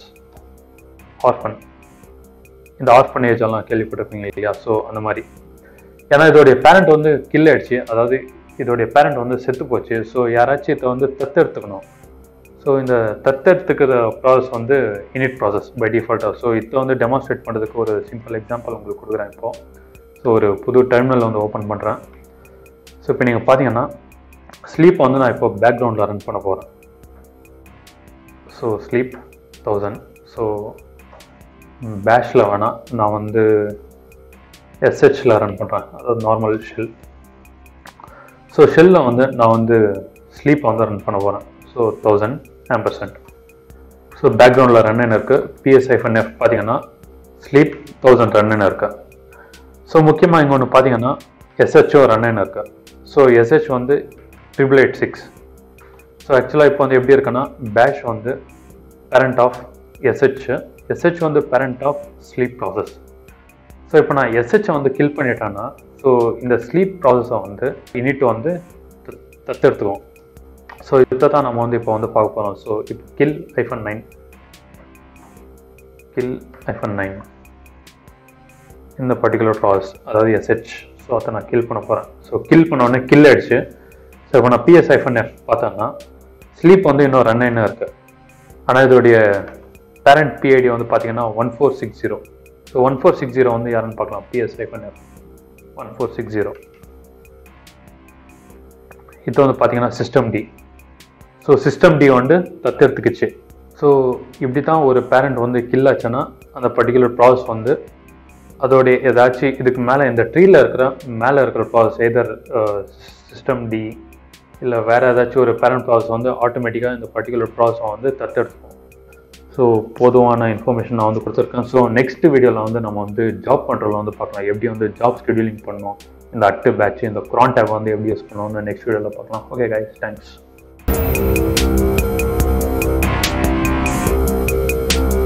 ஆர்ஃபன் இந்த ஆர்ஃபனேஜ் எல்லாம் கேள்விப்பட்டிருப்பீங்க இல்லையா ஸோ அந்த மாதிரி ஏன்னா இதோடைய பேரண்ட் வந்து கில் ஆயிடுச்சு அதாவது இதோடைய பேரண்ட் வந்து செத்து போச்சு ஸோ யாராச்சும் இதை வந்து தத்தெடுத்துக்கணும் ஸோ இந்த தத்தெடுத்துக்கிற ப்ராசஸ் வந்து இனிட் ப்ராசஸ் பை டிஃபால்ட்டாக ஸோ இதை வந்து டெமான்ஸ்ட்ரேட் பண்ணுறதுக்கு ஒரு சிம்பிள் எக்ஸாம்பிள் உங்களுக்கு கொடுக்குறேன் இப்போது ஸோ ஒரு புது டெர்மினல் வந்து ஓப்பன் பண்ணுறேன் ஸோ இப்போ நீங்கள் பார்த்தீங்கன்னா ஸ்லீப் வந்து நான் இப்போ பேக்ரவுண்டில் ரன் பண்ண போகிறேன் ஸோ ஸ்லீப் தௌசண்ட் ஸோ பேஷில் வேணால் நான் வந்து எஸ்ஹெச்சில் ரன் பண்ணுறேன் அதாவது நார்மல் ஷெல் ஸோ ஷெல்லில் வந்து நான் வந்து ஸ்லீப் வந்து ரன் பண்ண போகிறேன் ஸோ தௌசண்ட் ஆம்பர்சன்ட் ஸோ பேக்ரவுண்டில் ரன்னு இருக்குது பிஎஸ்ஐஃபன் எஃப் பார்த்தீங்கன்னா ஸ்லீப் தௌசண்ட் ரன்னு இருக்குது ஸோ முக்கியமாக இங்கே ஒன்று பார்த்தீங்கன்னா எஸ்ஹெச்ஓ ரன்னு இருக்கு ஸோ எஸ்ஹெச் வந்து ட்ரிபிள் எயிட் சிக்ஸ் ஸோ ஆக்சுவலாக இப்போ வந்து எப்படி இருக்குன்னா பேஷ் வந்து பேரண்ட் ஆஃப் எஸ்ஹெச் எஸ்ஹெச் வந்து parent of sleep process so இப்போ நான் எஸ்ஹெச்சை வந்து கில் பண்ணிட்டேன்னா ஸோ இந்த ஸ்லீப் ப்ராசஸை வந்து இனிட் வந்து த- தத்தெடுத்துக்கும் ஸோ இதை தான் நம்ம வந்து இப்போ வந்து பார்க்க போகிறோம் ஸோ இப்போ kill hyphen nine kill hyphen nine இந்த பர்டிகுலர் ப்ராசஸ் அதாவது எஸ்ஹெச் ஸோ அதை நான் கில் பண்ண போகிறேன் ஸோ கில் பண்ண உடனே கில் ஆயிடுச்சு ஸோ இப்போ நான் பிஎஸ் ஐஃபன் எஃப் பார்த்தேன்னா ஸ்லீப் வந்து இன்னும் ரன் ஆயின்னு இருக்கு ஆனால் இதோடைய பேரண்ட் பிஐடி வந்து பார்த்தீங்கன்னா one four six zero so one four six zero வந்து யாருன்னு பார்க்கலாம் PS hyphen F one four six zero இது வந்து பார்த்தீங்கன்னா systemd so systemd வந்து தத்தெடுத்துக்குச்சு ஸோ இப்படி தான் ஒரு பேரண்ட் வந்து கில் ஆச்சுன்னா அந்த பர்டிகுலர் ப்ராசஸ் வந்து அதோடைய ஏதாச்சும் இதுக்கு மேலே இந்த ட்ரீல இருக்கிற மேலே இருக்கிற ப்ராசஸ் எதர் சிஸ்டம் டி இல்லை வேறு ஏதாச்சும் ஒரு பேரண்ட் ப்ராசஸ் வந்து ஆட்டோமேட்டிக்காக இந்த பர்டிகுலர் ப்ராசஸை வந்து தத்தெடுத்துக்கும் ஸோ பொதுவான இன்ஃபர்மேஷன் நான் வந்து கொடுத்துருக்கேன் ஸோ நெக்ஸ்ட் வீடியோவில் வந்து நம்ம வந்து ஜாப் கண்ட்ரோலில் வந்து பார்க்கலாம் எப்படி வந்து ஜாப் ஸ்கெடியூலிங் பண்ணணும் இந்த அட்டு பேட்ச் இந்த க்ரான் டேப் வந்து எப்படி யூஸ் பண்ணணும்னு நெக்ஸ்ட் வீடியோவில் பார்க்கலாம் ஓகே கைஸ் தேங்க்ஸ்